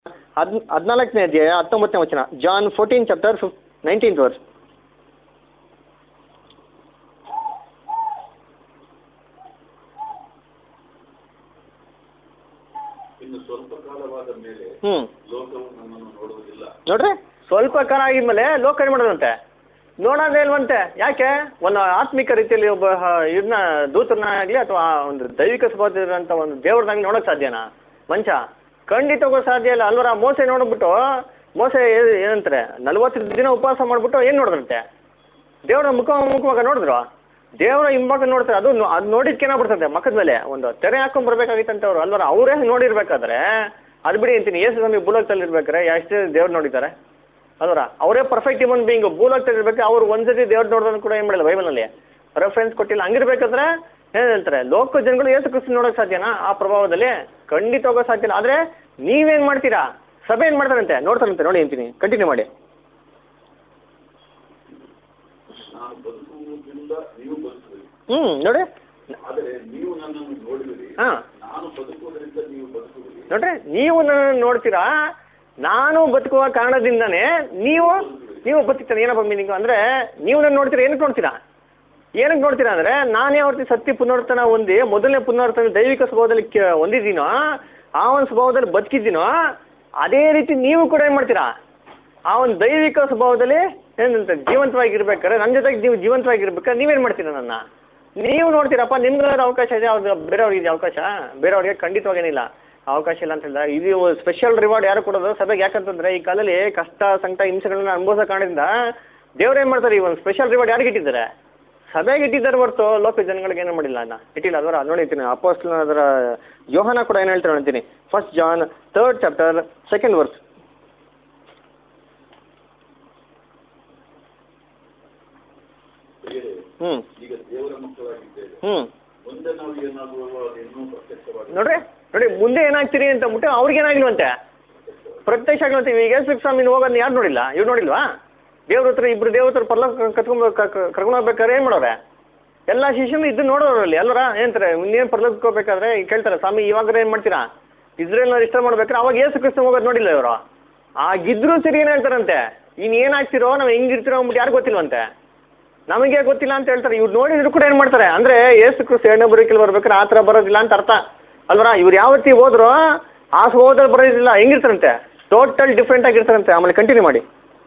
ಹದ್ ಹದಿನಾಲ್ಕನೇ ಅಧ್ಯಾಯ ಹತ್ತೊಂಬತ್ತನೇ ವಚನ ಜಾನ್ ಫೋರ್ಟೀನ್ ಚಾಪ್ಟರ್ ಫಿಫ್ ನೈನ್ಟೀನ್ತ್ ವರ್ಸ್ ಇನ್ನು ಸ್ವಲ್ಪ ಕಾಲವಾದ ಮೇಲೆ ಹ್ಞೂ ಲೋಕವು ನನ್ನನ್ನು ನೋಡುವುದಿಲ್ಲ ನೋಡ್ರಿ ಸ್ವಲ್ಪ ಕಾಲ ಆಗಿದ್ಮೇಲೆ ಲೋಕ ಏನು ಮಾಡೋದಂತೆ ನೋಡೋದೇ ಇಲ್ವಂತೆ ಯಾಕೆ ಒಂದು ಆತ್ಮಿಕ ರೀತಿಯಲ್ಲಿ ಒಬ್ಬ ಇದನ್ನ ದೂತರನ್ನ ಆಗಲಿ ಅಥವಾ ಒಂದು ದೈವಿಕ ಸ್ವಭಾವ ಇರೋಂಥ ಒಂದು ದೇವ್ರನ್ನಾಗಲಿ ನೋಡೋಕೆ ಸಾಧ್ಯನಾ ಮಂಚ ಖಂಡಿತವಾಗೂ ಸಾಧ್ಯ ಇಲ್ಲ ಅಲ್ವರ ಮೋಸೆ ನೋಡ್ಬಿಟ್ಟು ಮೋಸೆ ಏ- ಏನಂತಾರೆ ನಲ್ವತ್ತು ದಿನ ಉಪವಾಸ ಮಾಡಿಬಿಟ್ಟು ಏನು ನೋಡಿದ್ರಂತೆ ದೇವರ ಮುಖ ಮುಖವಾಗ ನೋಡಿದ್ರು ದೇವರ ಹಿಂಭಾಗ ನೋಡ್ತಾರೆ ಅದು ನೋ- ಅದು ನೋಡಿದ್ಕೆ ಏನಾಗ್ಬಿಡ್ತದೆ ಮಕ್ಕದ ಮೇಲೆ ಒಂದು ತೆರೆ ಹಾಕೊಂಡ್ ಬರ್ಬೇಕಾಗಿತ್ತಂತೆ ಅವ್ರು ಅಲ್ವರ ಅವರೇ ನೋಡಿರ್ಬೇಕಾದ್ರೆ ಅದು ಬಿಡಿ ಅಂತೀನಿ ಯೇಸು ಸ್ವಾಮಿ ಭೂಲೋಕದಲ್ಲಿ ಇರ್ಬೇಕಾರೆ ಎಷ್ಟು ದೇವ್ರು ನೋಡಿದ್ದಾರೆ ಅಲ್ವರ ಅವರೇ ಪರ್ಫೆಕ್ಟ್ ಇವನ್ ಬೀಯಿಂಗ್ ಭೂಲೋಕದಲ್ಲಿ ಇರ್ಬೇಕು ಅವ್ರು ಒಂದ್ಸತಿ ದೇವ್ರು ನೋಡೋದನ್ನು ಕೂಡ ಏನು ಮಾಡಿಲ್ಲ ಬೈಬಲಲ್ಲಿ ರೆಫರೆನ್ಸ್ ಕೊಟ್ಟಿಲ್ಲ ಹಂಗಿರ್ಬೇಕಾದ್ರೆ ಏನು ಹೇಳ್ತಾರೆ ಲೋಕ ಜನಗಳು ಯೇಸು ಕ್ರಿಸ್ತು ನೋಡೋಕೆ ಸಾಧ್ಯನಾ ಆ ಪ್ರಭಾವದಲ್ಲಿ ಖಂಡಿತ ಹೋಗೋ ಸಾಧ್ಯ ಇಲ್ಲ ಆದರೆ ನೀವೇನು ಮಾಡ್ತೀರಾ ಸಭೆ ಏನು ಮಾಡ್ತಾರಂತೆ ನೋಡ್ತಾರಂತೆ ನೋಡಿ ಅಂತೀನಿ ಕಂಟಿನ್ಯೂ ಮಾಡಿ ನಾನು ಬದುಕುವುದರಿಂದ ನೀವು ಬದುಕುವಿರಿ ಹ್ಞೂ ನೋಡಿ ಆದರೆ ನೀವು ನನ್ನನ್ನು ನೋಡುವಿರಿ ಹಾಂ ನಾನು ಬದುಕುವುದರಿಂದ ನೀವು ಬದುಕುವಿರಿ ನೋಡ್ರಿ ನೀವು ನನ್ನನ್ನು ನೋಡ್ತೀರಾ ನಾನು ಬದುಕುವ ಕಾರಣದಿಂದನೇ ನೀವು ನೀವು ಬದುಕ್ತಾರೆ ಏನಪ್ಪ ಮೀನಿಂಗು ಅಂದರೆ ನೀವು ನನ್ನ ನೋಡ್ತೀರಾ ಏನಕ್ಕೆ ನೋಡ್ತೀರಾ ಏನಕ್ಕೆ ನೋಡ್ತೀರಾ ಅಂದರೆ ನಾನು ಯಾವ ರೀತಿ ಸತ್ಯ ಪುನರ್ತನ ಹೊಂದಿ ಮೊದಲನೇ ಪುನರ್ತನ ದೈವಿಕ ಸ್ವಭಾವದಲ್ಲಿ ಕೆ ಹೊಂದಿದ್ದೀನೋ ಆ ಒಂದು ಸ್ವಭಾವದಲ್ಲಿ ಬದುಕಿದ್ದೀನೋ ಅದೇ ರೀತಿ ನೀವು ಕೂಡ ಏನು ಮಾಡ್ತೀರಾ ಆ ಒಂದು ದೈವಿಕ ಸ್ವಭಾವದಲ್ಲಿ ಏನಂತ ಜೀವಂತವಾಗಿರ್ಬೇಕಾದ್ರೆ ನನ್ನ ಜೊತೆಗೆ ನೀವು ಜೀವಂತವಾಗಿರ್ಬೇಕಾದ್ರೆ ನೀವೇನು ಮಾಡ್ತೀರಾ ನನ್ನ ನೀವು ನೋಡ್ತೀರಪ್ಪ ನಿಮ್ಗಾದ್ರೆ ಅವಕಾಶ ಇದೆ ಅವ್ರಿಗೆ ಬೇರೆಯವ್ರಿಗೆ ಇದೆ ಅವಕಾಶ ಬೇರೆಯವ್ರಿಗೆ ಖಂಡಿತವಾಗೇನಿಲ್ಲ ಅವಕಾಶ ಇಲ್ಲ ಅಂತ ಹೇಳಿದ ಇದು ಸ್ಪೆಷಲ್ ರಿವಾರ್ಡ್ ಯಾರು ಕೊಡೋದು ಸಭೆಗೆ ಯಾಕಂತಂದ್ರೆ ಈ ಕಾಲದಲ್ಲಿ ಕಷ್ಟ ಸಂಕಟ ಹಿಂಸೆಗಳನ್ನ ಅನುಭವಿಸೋ ಕಾರಣದಿಂದ ದೇವ್ರು ಏನು ಮಾಡ್ತಾರೆ ಈ ಒಂದು ಸ್ಪೆಷಲ್ ರಿವಾರ್ಡ್ ಯಾರಿಗೆ ಇಟ್ಟಿದ್ದಾರೆ ಸಭೆಗೆ ಇಟ್ಟಿದ್ದಾರೆ ಹೊರತು ಲೋಕ ಜನಗಳಿಗೆ ಏನು ಮಾಡಿಲ್ಲ ಅದನ್ನ ಇಟ್ಟಿಲ್ಲ ಅದರ ನೋಡಿರ್ತೀನಿ ಅಪೋಸ್ಟ್ಲ ಅದರ ಯೋಹನ ಕೂಡ ಏನು ಹೇಳ್ತಾರೆ ಅಂತೀನಿ first John third chapter second verse ಪ್ರಿಯರೇ, ಹ್ಞೂ ಈಗ ದೇವರ ಮಕ್ಕಳಾಗಿದ್ದೇವೆ ಹ್ಞೂ ಮುಂದೆ ನಾವು ಏನಾಗುವ ಅದು ಇನ್ನೂ ಪ್ರತ್ಯಕ್ಷವಾಗಿ ನೋಡ್ರಿ ನೋಡಿ ಮುಂದೆ ಏನಾಗ್ತೀರಿ ಅಂತ ಅಂದ್ಬಿಟ್ಟು ಅವ್ರಿಗೆ ಏನಾಗಿಲ್ವಂತೆ ಪ್ರತ್ಯಕ್ಷ ಆಗಿಲ್ವಂತೆ ಈಗ ಯೇಸು ಸ್ವಾಮಿನ ಹೋಗೋದನ್ನ ಯಾರು ನೋಡಿಲ್ಲ ಇವ್ರು ನೋಡಿಲ್ವಾ ದೇವ್ರ ಹತ್ರ ಇಬ್ರು ದೇವ್ರ ಹತ್ರ ಪರ್ಲ ಕತ್ಕೊಂಡ್ ಕರ್ಕೊಂಡು ಹೋಗ್ಬೇಕಾದ್ರೆ ಏನು ಮಾಡೋರೆ ಎಲ್ಲ ಶಿಷ್ಯನು ಇದನ್ನ ನೋಡೋರಲ್ಲಿ ಎಲ್ಲರ ಏನಂತಾರೆ ಇನ್ನೇನು ಪರ್ಲಕ್ಕೆ ಹೋಗ್ಬೇಕಾದ್ರೆ ಕೇಳ್ತಾರೆ ಸ್ವಾಮಿ ಇವಾಗ ಏನು ಮಾಡ್ತೀರಾ ಇಸ್ರೇಲ್ನ ಇಷ್ಟ ಮಾಡ್ಬೇಕಾದ್ರೆ ಅವಾಗ ಯೇಸು ಕ್ರಿಸ್ತ ಹೋಗೋದು ನೋಡಿಲ್ಲ ಇವರು ಆಗಿದ್ರೂ ಸರಿ ಏನು ಹೇಳ್ತಾರಂತೆ ಇನ್ನು ಏನಾಗ್ತಿರೋ ನಾವು ಹೆಂಗಿರ್ತಿರೋ ಅಂದ್ಬಿಟ್ಟು ಯಾರು ಗೊತ್ತಿಲ್ವಂತೆ ನಮಗೆ ಗೊತ್ತಿಲ್ಲ ಅಂತ ಹೇಳ್ತಾರೆ ಇವ್ರು ನೋಡಿದ್ರು ಕೂಡ ಏನು ಮಾಡ್ತಾರೆ ಅಂದರೆ ಏಸು ಕ್ರಿಸ್ತ ಎರಡನೇ ಬರೋಕಿಲ್ ಬರ್ಬೇಕಾದ್ರೆ ಆ ಥರ ಬರೋದಿಲ್ಲ ಅಂತ ಅರ್ಥ ಅಲ್ವರ ಇವ್ರು ಯಾವ ರೀತಿ ಹೋದ್ರು ಆ ಸ್ವಭಾವದಲ್ಲಿ ಬರೋದಿಲ್ಲ ಹೆಂಗಿರ್ತಾರಂತೆ ಟೋಟಲ್ ಡಿಫ್ರೆಂಟ್ ಆಗಿರ್ತಾರಂತೆ ಆಮೇಲೆ ಕಂಟಿನ್ಯೂ ಮಾಡಿ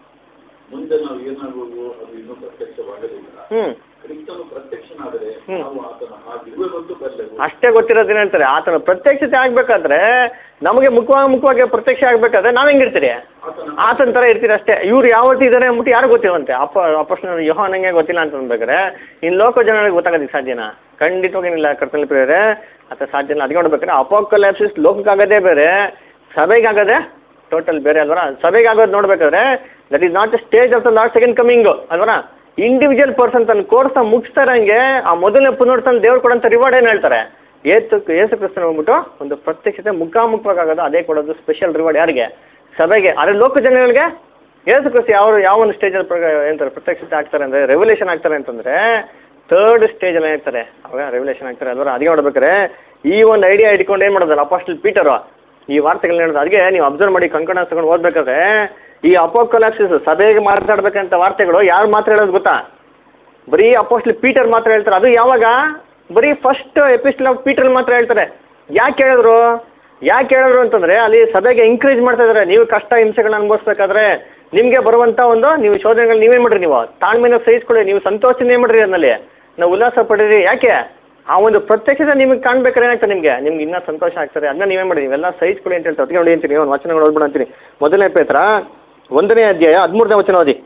ಮುಂದೆ ನಾವು ಏನಾಗುವುದು ಅದು ಇನ್ನೂ ಪ್ರತ್ಯಕ್ಷವಾಗಲಿಲ್ಲ ಹ್ಞೂ ಕ್ರಿಸ್ತನು ಪ್ರತ್ಯಕ್ಷನಾದರೆ ಹ್ಮ್. ನಾವು ಆತನ ಹಾಗಿರುವೆಂದು ಬರಲೆವು ಅಷ್ಟೇ ಗೊತ್ತಿರೋದೇನು ಹೇಳ್ತಾರೆ ಆತನ ಪ್ರತ್ಯಕ್ಷತೆ ಆಗಬೇಕಾದ್ರೆ ನಮಗೆ ಮುಖವಾಗಿ ಮುಖವಾಗಿ ಪ್ರತ್ಯಕ್ಷ ಆಗಬೇಕಾದ್ರೆ ನಾವು ಹೆಂಗಿರ್ತೀರಿ ಆತನ ಆತನ ಥರ ಇರ್ತೀರಿ ಅಷ್ಟೇ ಇವ್ರು ಯಾವ ರೀತಿ ಇದ್ದಾರೆ ಅಂದ್ಬಿಟ್ಟು ಯಾರು ಗೊತ್ತಿಲ್ವಂತೆ ಅಪ್ಪ ಅಪ್ಪಸ್ನ ಯೋಹಾನಂಗೆ ಗೊತ್ತಿಲ್ಲ ಅಂತ ಅನ್ಬೇಕಾದ್ರೆ ಇನ್ನು ಲೋಕ ಜನಗಳಿಗೆ ಗೊತ್ತಾಗೋದಕ್ಕೆ ಸಾಧ್ಯನಾ ಖಂಡಿತವಾಗೇನಿಲ್ಲ ಕರ್ತನಲ್ಲಿ ಪ್ರಿಯರೇ ಅಥವಾ ಸಾಧ್ಯ ಇಲ್ಲ ಅದಕ್ಕೆ ನೋಡ್ಬೇಕಾದ್ರೆ ಅಪೋಕಲಾಪ್ಸಿಸ್ ಲೋಕಕ್ಕಾಗೋದೇ ಬೇರೆ ಸಭೆಗಾಗೋದೇ ಟೋಟಲ್ ಬೇರೆ ಅಲ್ವರ ಸಭೆಗೆ ಆಗೋದು ನೋಡ್ಬೇಕಾದ್ರೆ that is not a stage of the last second coming ಅಲ್ವರ ಇಂಡಿವಿಜುವಲ್ ಪರ್ಸನ್ ತನ್ನ ಕೋರ್ಸ್ನ ಮುಗಿಸ್ತಾರಂಗೆ ಆ ಮೊದಲನೇ ಪುನರ್ತನ ದೇವ್ರು ಕೊಡೋಂಥ ರಿವಾರ್ಡ್ ಏನು ಹೇಳ್ತಾರೆ ಏಸು ಏಸು ಕ್ರಿಸ್ತನ ಹೋಗ್ಬಿಟ್ಟು ಒಂದು ಪ್ರತ್ಯಕ್ಷತೆ ಮುಖಾಮುಖವಾಗೋದು ಅದೇ ಕೊಡೋದು ಸ್ಪೆಷಲ್ ರಿವಾರ್ಡ್ ಯಾರಿಗೆ ಸಭೆಗೆ ಆದರೆ ಲೋಕ ಜನಗಳಿಗೆ ಏಸು ಕ್ರಿಸ್ತ ಯಾವ ಯಾವ ಒಂದು ಸ್ಟೇಜಲ್ಲಿ ಪ್ರ ಏನಂತಾರೆ ಪ್ರತ್ಯಕ್ಷತೆ ಆಗ್ತಾರೆ ಅಂದರೆ ರೆವಲ್ಯೂಷನ್ ಆಗ್ತಾರೆ ಅಂತಂದರೆ ಥರ್ಡ್ ಸ್ಟೇಜಲ್ಲಿ ಏನಾಗ್ತಾರೆ ಅವಾಗ ರೆವಲ್ಯೂಷನ್ ಆಗ್ತಾರೆ ಅಲ್ವರ ಅದಕ್ಕೆ ನೋಡ್ಬೇಕಾದ್ರೆ ಈ ಒಂದು ಐಡಿಯಾ ಇಟ್ಕೊಂಡು ಏನು ಮಾಡೋದಲ್ಲ ಅಪಾಸ್ಟಲ್ ಪೀಟರು ಈ ವಾರ್ತೆಗಳನ್ನ ಹೇಳೋದು ಅದಕ್ಕೆ ನೀವು ಅಬ್ಸರ್ವ್ ಮಾಡಿ ಕಂಕಣ ತಗೊಂಡು ಓದ್ಬೇಕಾದ್ರೆ ಈ ಅಪೋಕಲಾಕ್ಸಿಸ್ ಸಭೆಗೆ ಮಾತಾಡ್ಬೇಕಂತ ವಾರ್ತೆಗಳು ಯಾರು ಮಾತ್ರ ಹೇಳೋದು ಗೊತ್ತಾ ಬರೀ ಅಪೋಸ್ಟ್ಲ್ ಪೀಟರ್ ಮಾತ್ರ ಹೇಳ್ತಾರೆ ಅದು ಯಾವಾಗ ಬರೀ ಫಸ್ಟ್ ಎಪಿಸ್ಟಲ್ ಆಫ್ ಪೀಟರ್ ಮಾತ್ರ ಹೇಳ್ತಾರೆ ಯಾಕೆ ಹೇಳಿದ್ರು ಯಾಕೆ ಹೇಳಿದ್ರು ಅಂತಂದರೆ ಅಲ್ಲಿ ಸಭೆಗೆ ಎಂಕರೇಜ್ ಮಾಡ್ತಾ ಇದ್ದಾರೆ ನೀವು ಕಷ್ಟ ಹಿಂಸೆಗಳನ್ನ ಅನುಭವಿಸ್ಬೇಕಾದ್ರೆ ನಿಮಗೆ ಬರುವಂಥ ಒಂದು ನೀವು ಶೋಧನೆಗಳು ನೀವೇ ಮಾಡ್ರಿ ನೀವು ತಾಳ್ಮೆನ ಸಹಿಸ್ಕೊಳ್ಳಿ ನೀವು ಸಂತೋಷದಿಂದ ಏನು ಮಾಡ್ರಿ ಅದರಲ್ಲಿ ನಾವು ಉಲ್ಲಾಸ ಪಡೀರಿ ಯಾಕೆ ಆ ಒಂದು ಪ್ರತ್ಯಕ್ಷತೆ ನಿಮಗೆ ಕಾಣ್ಬೇಕಾದ್ರೆ ಏನಾಗ್ತದೆ ನಿಮಗೆ ನಿಮ್ಗೆ ಇನ್ನೂ ಸಂತೋಷ ಆಗ್ತದೆ ಅದನ್ನ ನೀವೇ ಮಾಡಿ ನೀವೆಲ್ಲ ಸಹಿಸ್ಕೊಳ್ಳಿ ಅಂತ ಹೇಳ್ತಾರೆ ಅದಕ್ಕೆ ನೋಡಿ ಅಂತೀನಿ ಒಂದು ವಚನಗಳು ಓದ್ಬಿಡ ಅಂತೀನಿ ಮೊದಲನೇ ಪೇತ್ರ ಒಂದನೇ ಅಧ್ಯಾಯ ಹದಿಮೂರನೇ ವಚನ ಓದಿ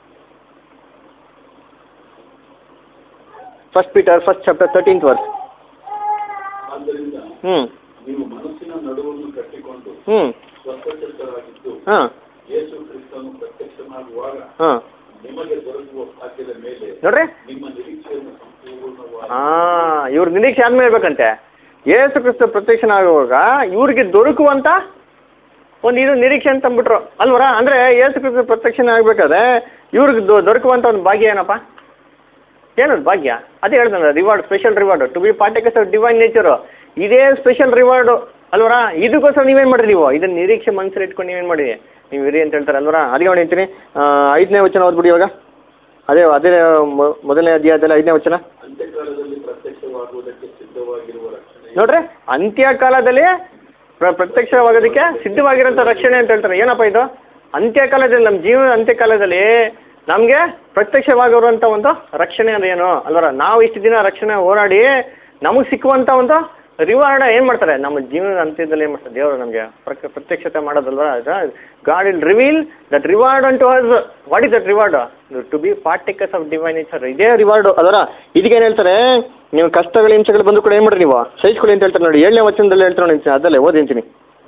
first Peter first chapter thirteenth verse ಆದ್ದರಿಂದ ಹ್ಞೂ ನೀವು ಮನಸ್ಸಿನ ನಡುವನ್ನು ಕಟ್ಟಿಕೊಂಡು ಹ್ಞೂ ಸ್ವತಂತ್ರರಾಗಿದ್ದು ಹಾಂ ಯೇಸು ಕ್ರಿಸ್ತನು ಪ್ರತ್ಯಕ್ಷನಾಗುವಾಗ ಹಾಂ ನಿಮಗೆ ದೊರಕುವ ಭಾಗ್ಯದ ಮೇಲೆ ನೋಡ್ರಿ ನಿಮ್ಮ ನಿರೀಕ್ಷೆಯನ್ನು ಸಂಪೂರ್ಣವಾಗಿ ಹಾಂ ಇವ್ರ ನಿರೀಕ್ಷೆ ಆದ್ಮೇಲೆ ಇರ್ಬೇಕಂತೆ ಏಸು ಕ್ರಿಸ್ತ ಪ್ರತ್ಯಕ್ಷನಾಗುವಾಗ ಇವ್ರಿಗೆ ದೊರಕುವಂಥ ಒಂದು ಇದು ನಿರೀಕ್ಷೆ ಅಂತ ಅಂದ್ಬಿಟ್ರು ಅಲ್ವರ ಅಂದರೆ ಏಸು ಕ್ರಿಸ್ತ ಪ್ರತ್ಯಕ್ಷನ ಆಗಬೇಕಾದ್ರೆ ಇವ್ರಿಗೆ ದೊ ದೊರಕುವಂಥ ಒಂದು ಭಾಗ್ಯ ಏನಪ್ಪ ಏನದು ಭಾಗ್ಯ ಅದೇ ಹೇಳ್ತಾನೆ reward special reward to be partakers of divine nature ಇದೇ ಸ್ಪೆಷಲ್ ರಿವಾರ್ಡು ಅಲ್ವರ ಇದಕ್ಕೋಸ್ಕರ ನೀವೇನು ಮಾಡಿರಿ ನೀವು ಇದನ್ನ ನಿರೀಕ್ಷೆ ಮನಸ್ಸಲ್ಲಿ ಇಟ್ಕೊಂಡು ನೀವೇನು ಮಾಡಿ ನೀವು ಇರಿ ಅಂತ ಹೇಳ್ತಾರೆ ಅಲ್ವರ ಅದಕ್ಕೆ ನೋಡಿ ಅಂತೀನಿ ಐದನೇ ವಚನ ಓದ್ಬಿಡಿ ಇವಾಗ ಅದೇ ಅದೇ ಮೊ- ಮೊದಲನೇ ಅಧ್ಯಾಯದಲ್ಲಿ ಐದನೇ ವಚನ ಅಂತ್ಯಕಾಲದಲ್ಲಿ ಪ್ರತ್ಯಕ್ಷವಾಗುವುದಕ್ಕೆ ಸಿದ್ಧವಾಗಿರುವ ರಕ್ಷಣೆ ನೋಡ್ರಿ ಅಂತ್ಯಕಾಲದಲ್ಲಿ ಪ್ರ ಪ್ರತ್ಯಕ್ಷವಾಗೋದಕ್ಕೆ ಸಿದ್ಧವಾಗಿರೋಂಥ ರಕ್ಷಣೆ ಅಂತ ಹೇಳ್ತಾರೆ ಏನಪ್ಪ ಇದು ಅಂತ್ಯಕಾಲದಲ್ಲಿ ನಮ್ಮ ಜೀವನದ ಅಂತ್ಯಕಾಲದಲ್ಲಿ ನಮಗೆ ಪ್ರತ್ಯಕ್ಷವಾಗಿರುವಂಥ ಒಂದು ರಕ್ಷಣೆ ಅಂದ್ರೆ ಏನು ಅಲ್ವರ ನಾವು ಇಷ್ಟು ದಿನ ರಕ್ಷಣೆ ಹೋರಾಡಿ ನಮಗೆ ಸಿಕ್ಕುವಂಥ ಒಂದು ರಿವಾರ್ಡ್ ಏನು ಮಾಡ್ತಾರೆ ನಮ್ಮ ಜೀವನದ ಅಂತ್ಯದಲ್ಲಿ ಏನು ಮಾಡ್ತಾರೆ ದೇವರು ನಮಗೆ ಪ್ರತ್ಯಕ್ಷತೆ ಮಾಡೋದಲ್ವ God will reveal that reward unto us what is that reward to be partakers of divine nature ಇದೇ ರಿವಾರ್ಡು ಅದರ ಇದಕ್ಕೇನು ಹೇಳ್ತಾರೆ ನೀವು ಕಷ್ಟಗಳು ಹಿಂಸೆಗಳು ಬಂದು ಕೂಡ ಏನು ಮಾಡ್ರಿ ನೀವು ಸಹಿಸ್ಕೊಳ್ಳಿ ಅಂತ ಹೇಳ್ತಾರೆ ನೋಡಿ ಏಳನೇ ವಚನದಲ್ಲಿ ಹೇಳ್ತಾರೆ ನೋಡಿ ಅದಲ್ಲೇ ಓದಿಂತೀನಿ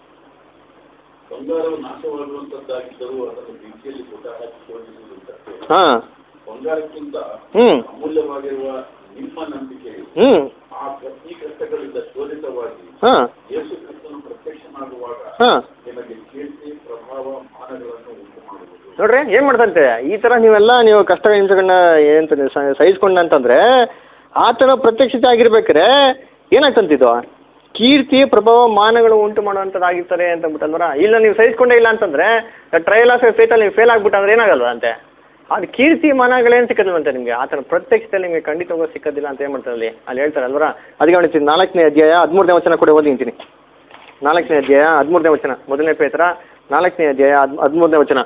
ಬಂಗಾರವು ನಾಶವಾಗುವಂತದ್ದಾಗಿದ್ದರೂ ಅದನ್ನು ಬೆಂಕಿಯಲ್ಲಿ ಗುಡ್ಡ ಹಾಕಿ ಶೋಧಿಸುವುದಕ್ಕೆ ಹಾಂ ಬಂಗಾರಕ್ಕಿಂತ ಹ್ಞೂ ಅಮೂಲ್ಯವಾಗಿರುವ ನಿಮ್ಮ ನಂಬಿಕೆಯು ಹ್ಞೂ ಆ ಪ್ರತಿ ಕಷ್ಟಗಳಿಂದ ಶೋಧಿತವಾಗಿ ಹಾಂ ಯೇಸು ಕ್ರಿಸ್ತನು ಪ್ರತ್ಯಕ್ಷನಾಗುವಾಗ ಹಾಂ ನಿಮಗೆ ಕೀರ್ತಿ ಪ್ರಭಾವ ಮಾನಗಳನ್ನು ಉಂಟು ಮಾಡುವುದು ನೋಡ್ರಿ ಏನು ಮಾಡ್ತಂತೆ ಈ ಥರ ನೀವೆಲ್ಲ ನೀವು ಕಷ್ಟ ಹಿಂಸೆಗಳನ್ನ ಏನಂತ ಸಹಿಸ್ಕೊಂಡ ಅಂತಂದರೆ ಆ ಥರ ಪ್ರತ್ಯಕ್ಷತೆ ಆಗಿರ್ಬೇಕಾರೆ ಏನಾಗ್ತಂತಿದ್ದು ಕೀರ್ತಿ ಪ್ರಭಾವ ಮಾನಗಳು ಉಂಟು ಮಾಡುವಂಥದ್ದಾಗಿರ್ತಾರೆ ಅಂತ ಅಂದ್ಬಿಟ್ಟಲ್ವರ ಇಲ್ಲ ನೀವು ಸಹಿಸ್ಕೊಂಡೇ ಇಲ್ಲ ಅಂತಂದರೆ ಟ್ರಯಲ್ ಆಫ್ ಫೇತಲ್ಲಿ ನೀವು ಫೇಲ್ ಆಗ್ಬಿಟ್ಟಂದ್ರೆ ಏನಾಗಲ್ವ ಅಂತೆ ಅದು ಕೀರ್ತಿ ಮಾನಗಳೇನು ಸಿಕ್ಕದಿಲ್ವಂತೆ ನಿಮಗೆ ಆ ಥರ ಪ್ರತ್ಯಕ್ಷತೆಯಲ್ಲಿ ನಿಮಗೆ ಖಂಡಿತವಾಗೂ ಸಿಕ್ಕೋದಿಲ್ಲ ಅಂತ ಏನು ಮಾಡ್ತಾರೆ ಅಲ್ಲಿ ಅಲ್ಲಿ ಹೇಳ್ತಾರೆ ಅಲ್ವರ ಅದಕ್ಕೆ ಹೇಳ್ತೀನಿ ನಾಲ್ಕನೇ ಅಧ್ಯಾಯ ಹದಿಮೂರನೇ ವಚನ ಕೂಡ ಓದಿಂತೀನಿ ನಾಲ್ಕನೇ ಅಧ್ಯಾಯ ಹದಿಮೂರನೇ ವಚನ ಮೊದಲನೇ ಪೇತ್ರ ನಾಲ್ಕನೇ ಅಧ್ಯಾಯ ಹದ್ ಹದಿಮೂರನೇ ವಚನ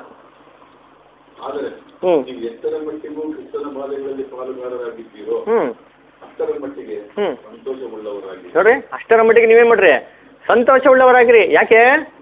ಆದರೆ ಹ್ಞೂ ನೀವು ಎಷ್ಟರ ಮಟ್ಟಿಗೂ ಕ್ರಿಸ್ತನ ಬಾಧೆಗಳಲ್ಲಿ ಪಾಲುಗಾರರಾಗಿದ್ದೀರೋ ಹ್ಞೂ ಅಷ್ಟರ ಮಟ್ಟಿಗೆ ಹ್ಮ್. ಸಂತೋಷವುಳ್ಳವರಾಗಿ ನೋಡ್ರಿ ಅಷ್ಟರ ಮಟ್ಟಿಗೆ ನೀವೇನು ಮಾಡ್ರಿ ಸಂತೋಷ ಉಳ್ಳವರಾಗಿರಿ ಯಾಕೆ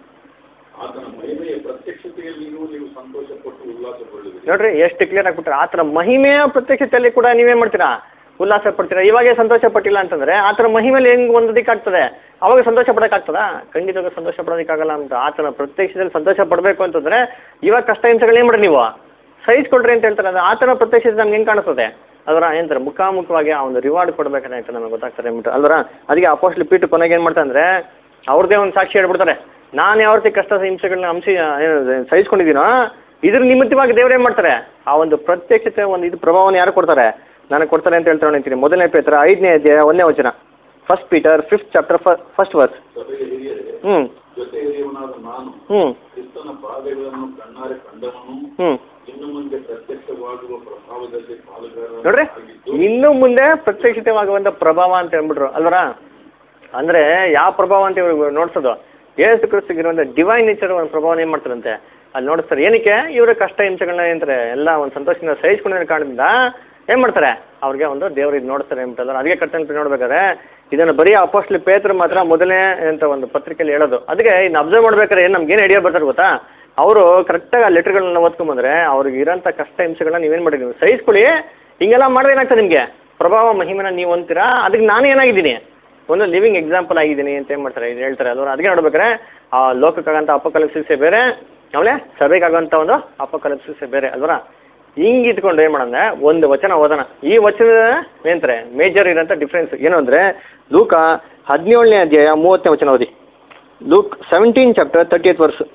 ಆತನ ಮಹಿಮೆಯ ಪ್ರತ್ಯಕ್ಷತೆಯಲ್ಲಿಯೂ ನೀವು ಸಂತೋಷಪಟ್ಟು ಉಲ್ಲಾಸಗೊಳ್ಳುವಿರಿ ನೋಡ್ರಿ ಎಷ್ಟು ಕ್ಲಿಯರ್ ಆಗ್ಬಿಟ್ರೆ ಆ ಥರ ಮಹಿಮೆಯ ಪ್ರತ್ಯಕ್ಷತೆಯಲ್ಲಿ ಕೂಡ ನೀವೇನು ಮಾಡ್ತೀರಾ ಉಲ್ಲಾಸ ಪಡ್ತೀರಾ ಇವಾಗೇ ಸಂತೋಷ ಪಟ್ಟಿಲ್ಲ ಅಂತಂದ್ರೆ ಆ ಥರ ಮಹಿಮೇಲೆ ಹೆಂಗೆ ಹೊಂದೋದಕ್ಕಾಗ್ತದೆ ಅವಾಗ ಸಂತೋಷ ಪಡೋಕ್ಕಾಗ್ತದಾ ಖಂಡಿತವಾಗಿ ಸಂತೋಷ ಪಡೋದಕ್ಕಾಗಲ್ಲ ಅಂತ ಆ ಥರ ಪ್ರತ್ಯಕ್ಷದಲ್ಲಿ ಸಂತೋಷ ಪಡಬೇಕು ಅಂತಂದ್ರೆ ಇವಾಗ ಕಷ್ಟ ಹಿಂಸೆಗಳು ಏನು ಮಾಡಿ ನೀವು ಸಹಿಸ್ಕೊಡ್ರಿ ಅಂತ ಹೇಳ್ತಾರೆ ಅದು ಆ ಥರ ಪ್ರತ್ಯಕ್ಷತೆ ನಮ್ಗೆ ಹೆಂಗೆ ಕಾಣಿಸ್ತದೆ ಅದರ ಏನಂತಾರೆ ಮುಖಾಮುಖವಾಗಿ ಆ ಒಂದು ರಿವಾರ್ಡ್ ಕೊಡ್ಬೇಕಂತ ಹೇಳ್ತಾರೆ ನಮಗೆ ಗೊತ್ತಾಗ್ತಾರೆ ಅಂದ್ಬಿಟ್ಟು ಅಲ್ವರ ಅದಕ್ಕೆ ಅಪೋಸ್ಟ್ಲಿ ಪೀಠ ಕೊನೆಗೆ ಏನು ಮಾಡ್ತಾರೆ ಅಂದರೆ ಅವ್ರದ್ದೇ ಒಂದು ಸಾಕ್ಷಿ ಹೇಳ್ಬಿಡ್ತಾರೆ ನಾನು ಯಾವ ರೀತಿ ಕಷ್ಟ ಹಿಂಸೆಗಳನ್ನ ಅಂಶ ಏನು ಸಹಿಸ್ಕೊಂಡಿದ್ದೀನೋ ಇದ್ರ ನಿಮಿತ್ತವಾಗಿ ದೇವ್ರು ಏನು ಮಾಡ್ತಾರೆ ಆ ಒಂದು ಪ್ರತ್ಯಕ್ಷತೆ ಒಂದು ಇದು ಪ್ರಭಾವನ ಯಾರು ಕೊಡ್ತಾರೆ ನನಗೆ ಕೊಡ್ತಾರೆ ಅಂತ ಹೇಳ್ತಾರೆ ಅಂತೀನಿ ಮೊದಲನೇ ಪೇತ್ರ ಐದನೇ ಅಧ್ಯಾಯ ಒಂದನೇ ವಚನ first Peter fifth chapter first verse ಸಭೆಯ ಹಿರಿಯರೇ ಹ್ಞೂ ಜೊತೆ ಹಿರಿಯವನಾದ ನಾನು ಹ್ಞೂ ಕ್ರಿಸ್ತನ ಬಾಧೆಗಳನ್ನು ಕಣ್ಣಾರೆ ಕಂಡವನು ಹ್ಞೂ ಇನ್ನು ಮುಂದೆ ಪ್ರತ್ಯಕ್ಷವಾಗುವ ಪ್ರಭಾವದಲ್ಲಿ ನೋಡ್ರಿ ಪಾಲುಗಾರನಾಗಿದ್ದು ಇನ್ನು ಮುಂದೆ ಪ್ರತ್ಯಕ್ಷಿತವಾಗುವಂಥ ಪ್ರಭಾವ ಅಂತ ಹೇಳ್ಬಿಟ್ರು ಅಲ್ವರ ಅಂದರೆ ಯಾವ ಪ್ರಭಾವ ಅಂತ ಇವ್ರಿಗೆ ನೋಡ್ಸೋದು ಏಸು ಕ್ರಿಸ್ತಿಗಿರುವಂಥ ಡಿವೈನ್ ನೇಚರ್ ಒಂದು ಪ್ರಭಾವನ ಏನು ಮಾಡ್ತಾರಂತೆ ಅಲ್ಲಿ ನೋಡಿಸ್ತಾರೆ ಏನಕ್ಕೆ ಇವರ ಕಷ್ಟ ಹಿಂಸೆಗಳನ್ನ ಏನಂತಾರೆ ಎಲ್ಲ ಒಂದು ಸಂತೋಷದಿಂದ ಸಹಿಸ್ಕೊಂಡಿರೋ ಕಾರಣದಿಂದ ಏನು ಮಾಡ್ತಾರೆ ಅವ್ರಿಗೆ ಒಂದು ದೇವ್ರು ಇದು ನೋಡ್ತಾರೆ ಅಂದ್ಬಿಟ್ಟಲ್ಲ ಅದಕ್ಕೆ ಕರ್ತನ ನೋಡ್ಬೇಕಾದ್ರೆ ಇದನ್ನು ಬರೀ ಅಪೋಸ್ಟ್ಲಿ ಪೇತ್ರ ಮಾತ್ರ ಮೊದಲನೇ ಅಂತ ಒಂದು ಪತ್ರಿಕೆಯಲ್ಲಿ ಹೇಳೋದು ಅದಕ್ಕೆ ಇನ್ನು ಅಬ್ಸರ್ವ್ ಮಾಡ್ಬೇಕಾದ್ರೆ ಏನು ನಮ್ಗೆ ಏನು ಐಡಿಯಾ ಬರ್ತಾರೆ ಗೊತ್ತಾ ಅವರು ಕರೆಕ್ಟಾಗಿ ಆ ಲೆಟರ್ಗಳನ್ನ ಓದ್ಕೊಂಬಂದ್ರೆ ಅವ್ರಿಗೆ ಇರೋಂಥ ಕಷ್ಟ ಹಿಂಸೆಗಳನ್ನ ನೀವೇನು ಮಾಡಿ ನೀವು ಸಹಿಸ್ಕೊಳ್ಳಿ ಹಿಂಗೆಲ್ಲ ಮಾಡಿದ್ರೆ ಏನಾಗ್ತದೆ ನಿಮಗೆ ಪ್ರಭಾವ ಮಹಿಮೆನ ನೀವು ಅಂತೀರಾ ಅದಕ್ಕೆ ನಾನು ಏನಾಗಿದ್ದೀನಿ ಒಂದು ಲಿವಿಂಗ್ ಎಕ್ಸಾಂಪಲ್ ಆಗಿದ್ದೀನಿ ಅಂತ ಏನು ಮಾಡ್ತಾರೆ ಇದು ಹೇಳ್ತಾರೆ ಅಲ್ವ ಅದಕ್ಕೆ ನೋಡ್ಬೇಕಾರೆ ಆ ಲೋಕಕ್ಕಾಗಂಥ ಅಪಕಲಿಪ್ಸಿಸೇ ಬೇರೆ ಆಮೇಲೆ ಸಭೆಗಾಗಂಥ ಒಂದು ಅಪಕಲಿಪ್ಸಿಸೇ ಬೇರೆ ಅಲ್ವರ ಹಿಂಗೆ ಇಟ್ಕೊಂಡು ಏನು ಮಾಡೋಣ ಒಂದು ವಚನ ಓದೋಣ ಈ ವಚನದ ಏನಂತಾರೆ ಮೇಜರ್ ಇರೋಂಥ ಡಿಫ್ರೆನ್ಸ್ ಏನು ಅಂದರೆ ಲೂಕ ಹದಿನೇಳನೇ ಅಧ್ಯಾಯ ಮೂವತ್ತನೇ ವಚನ ಓದಿ Luke seventeen chapter thirty eighth verse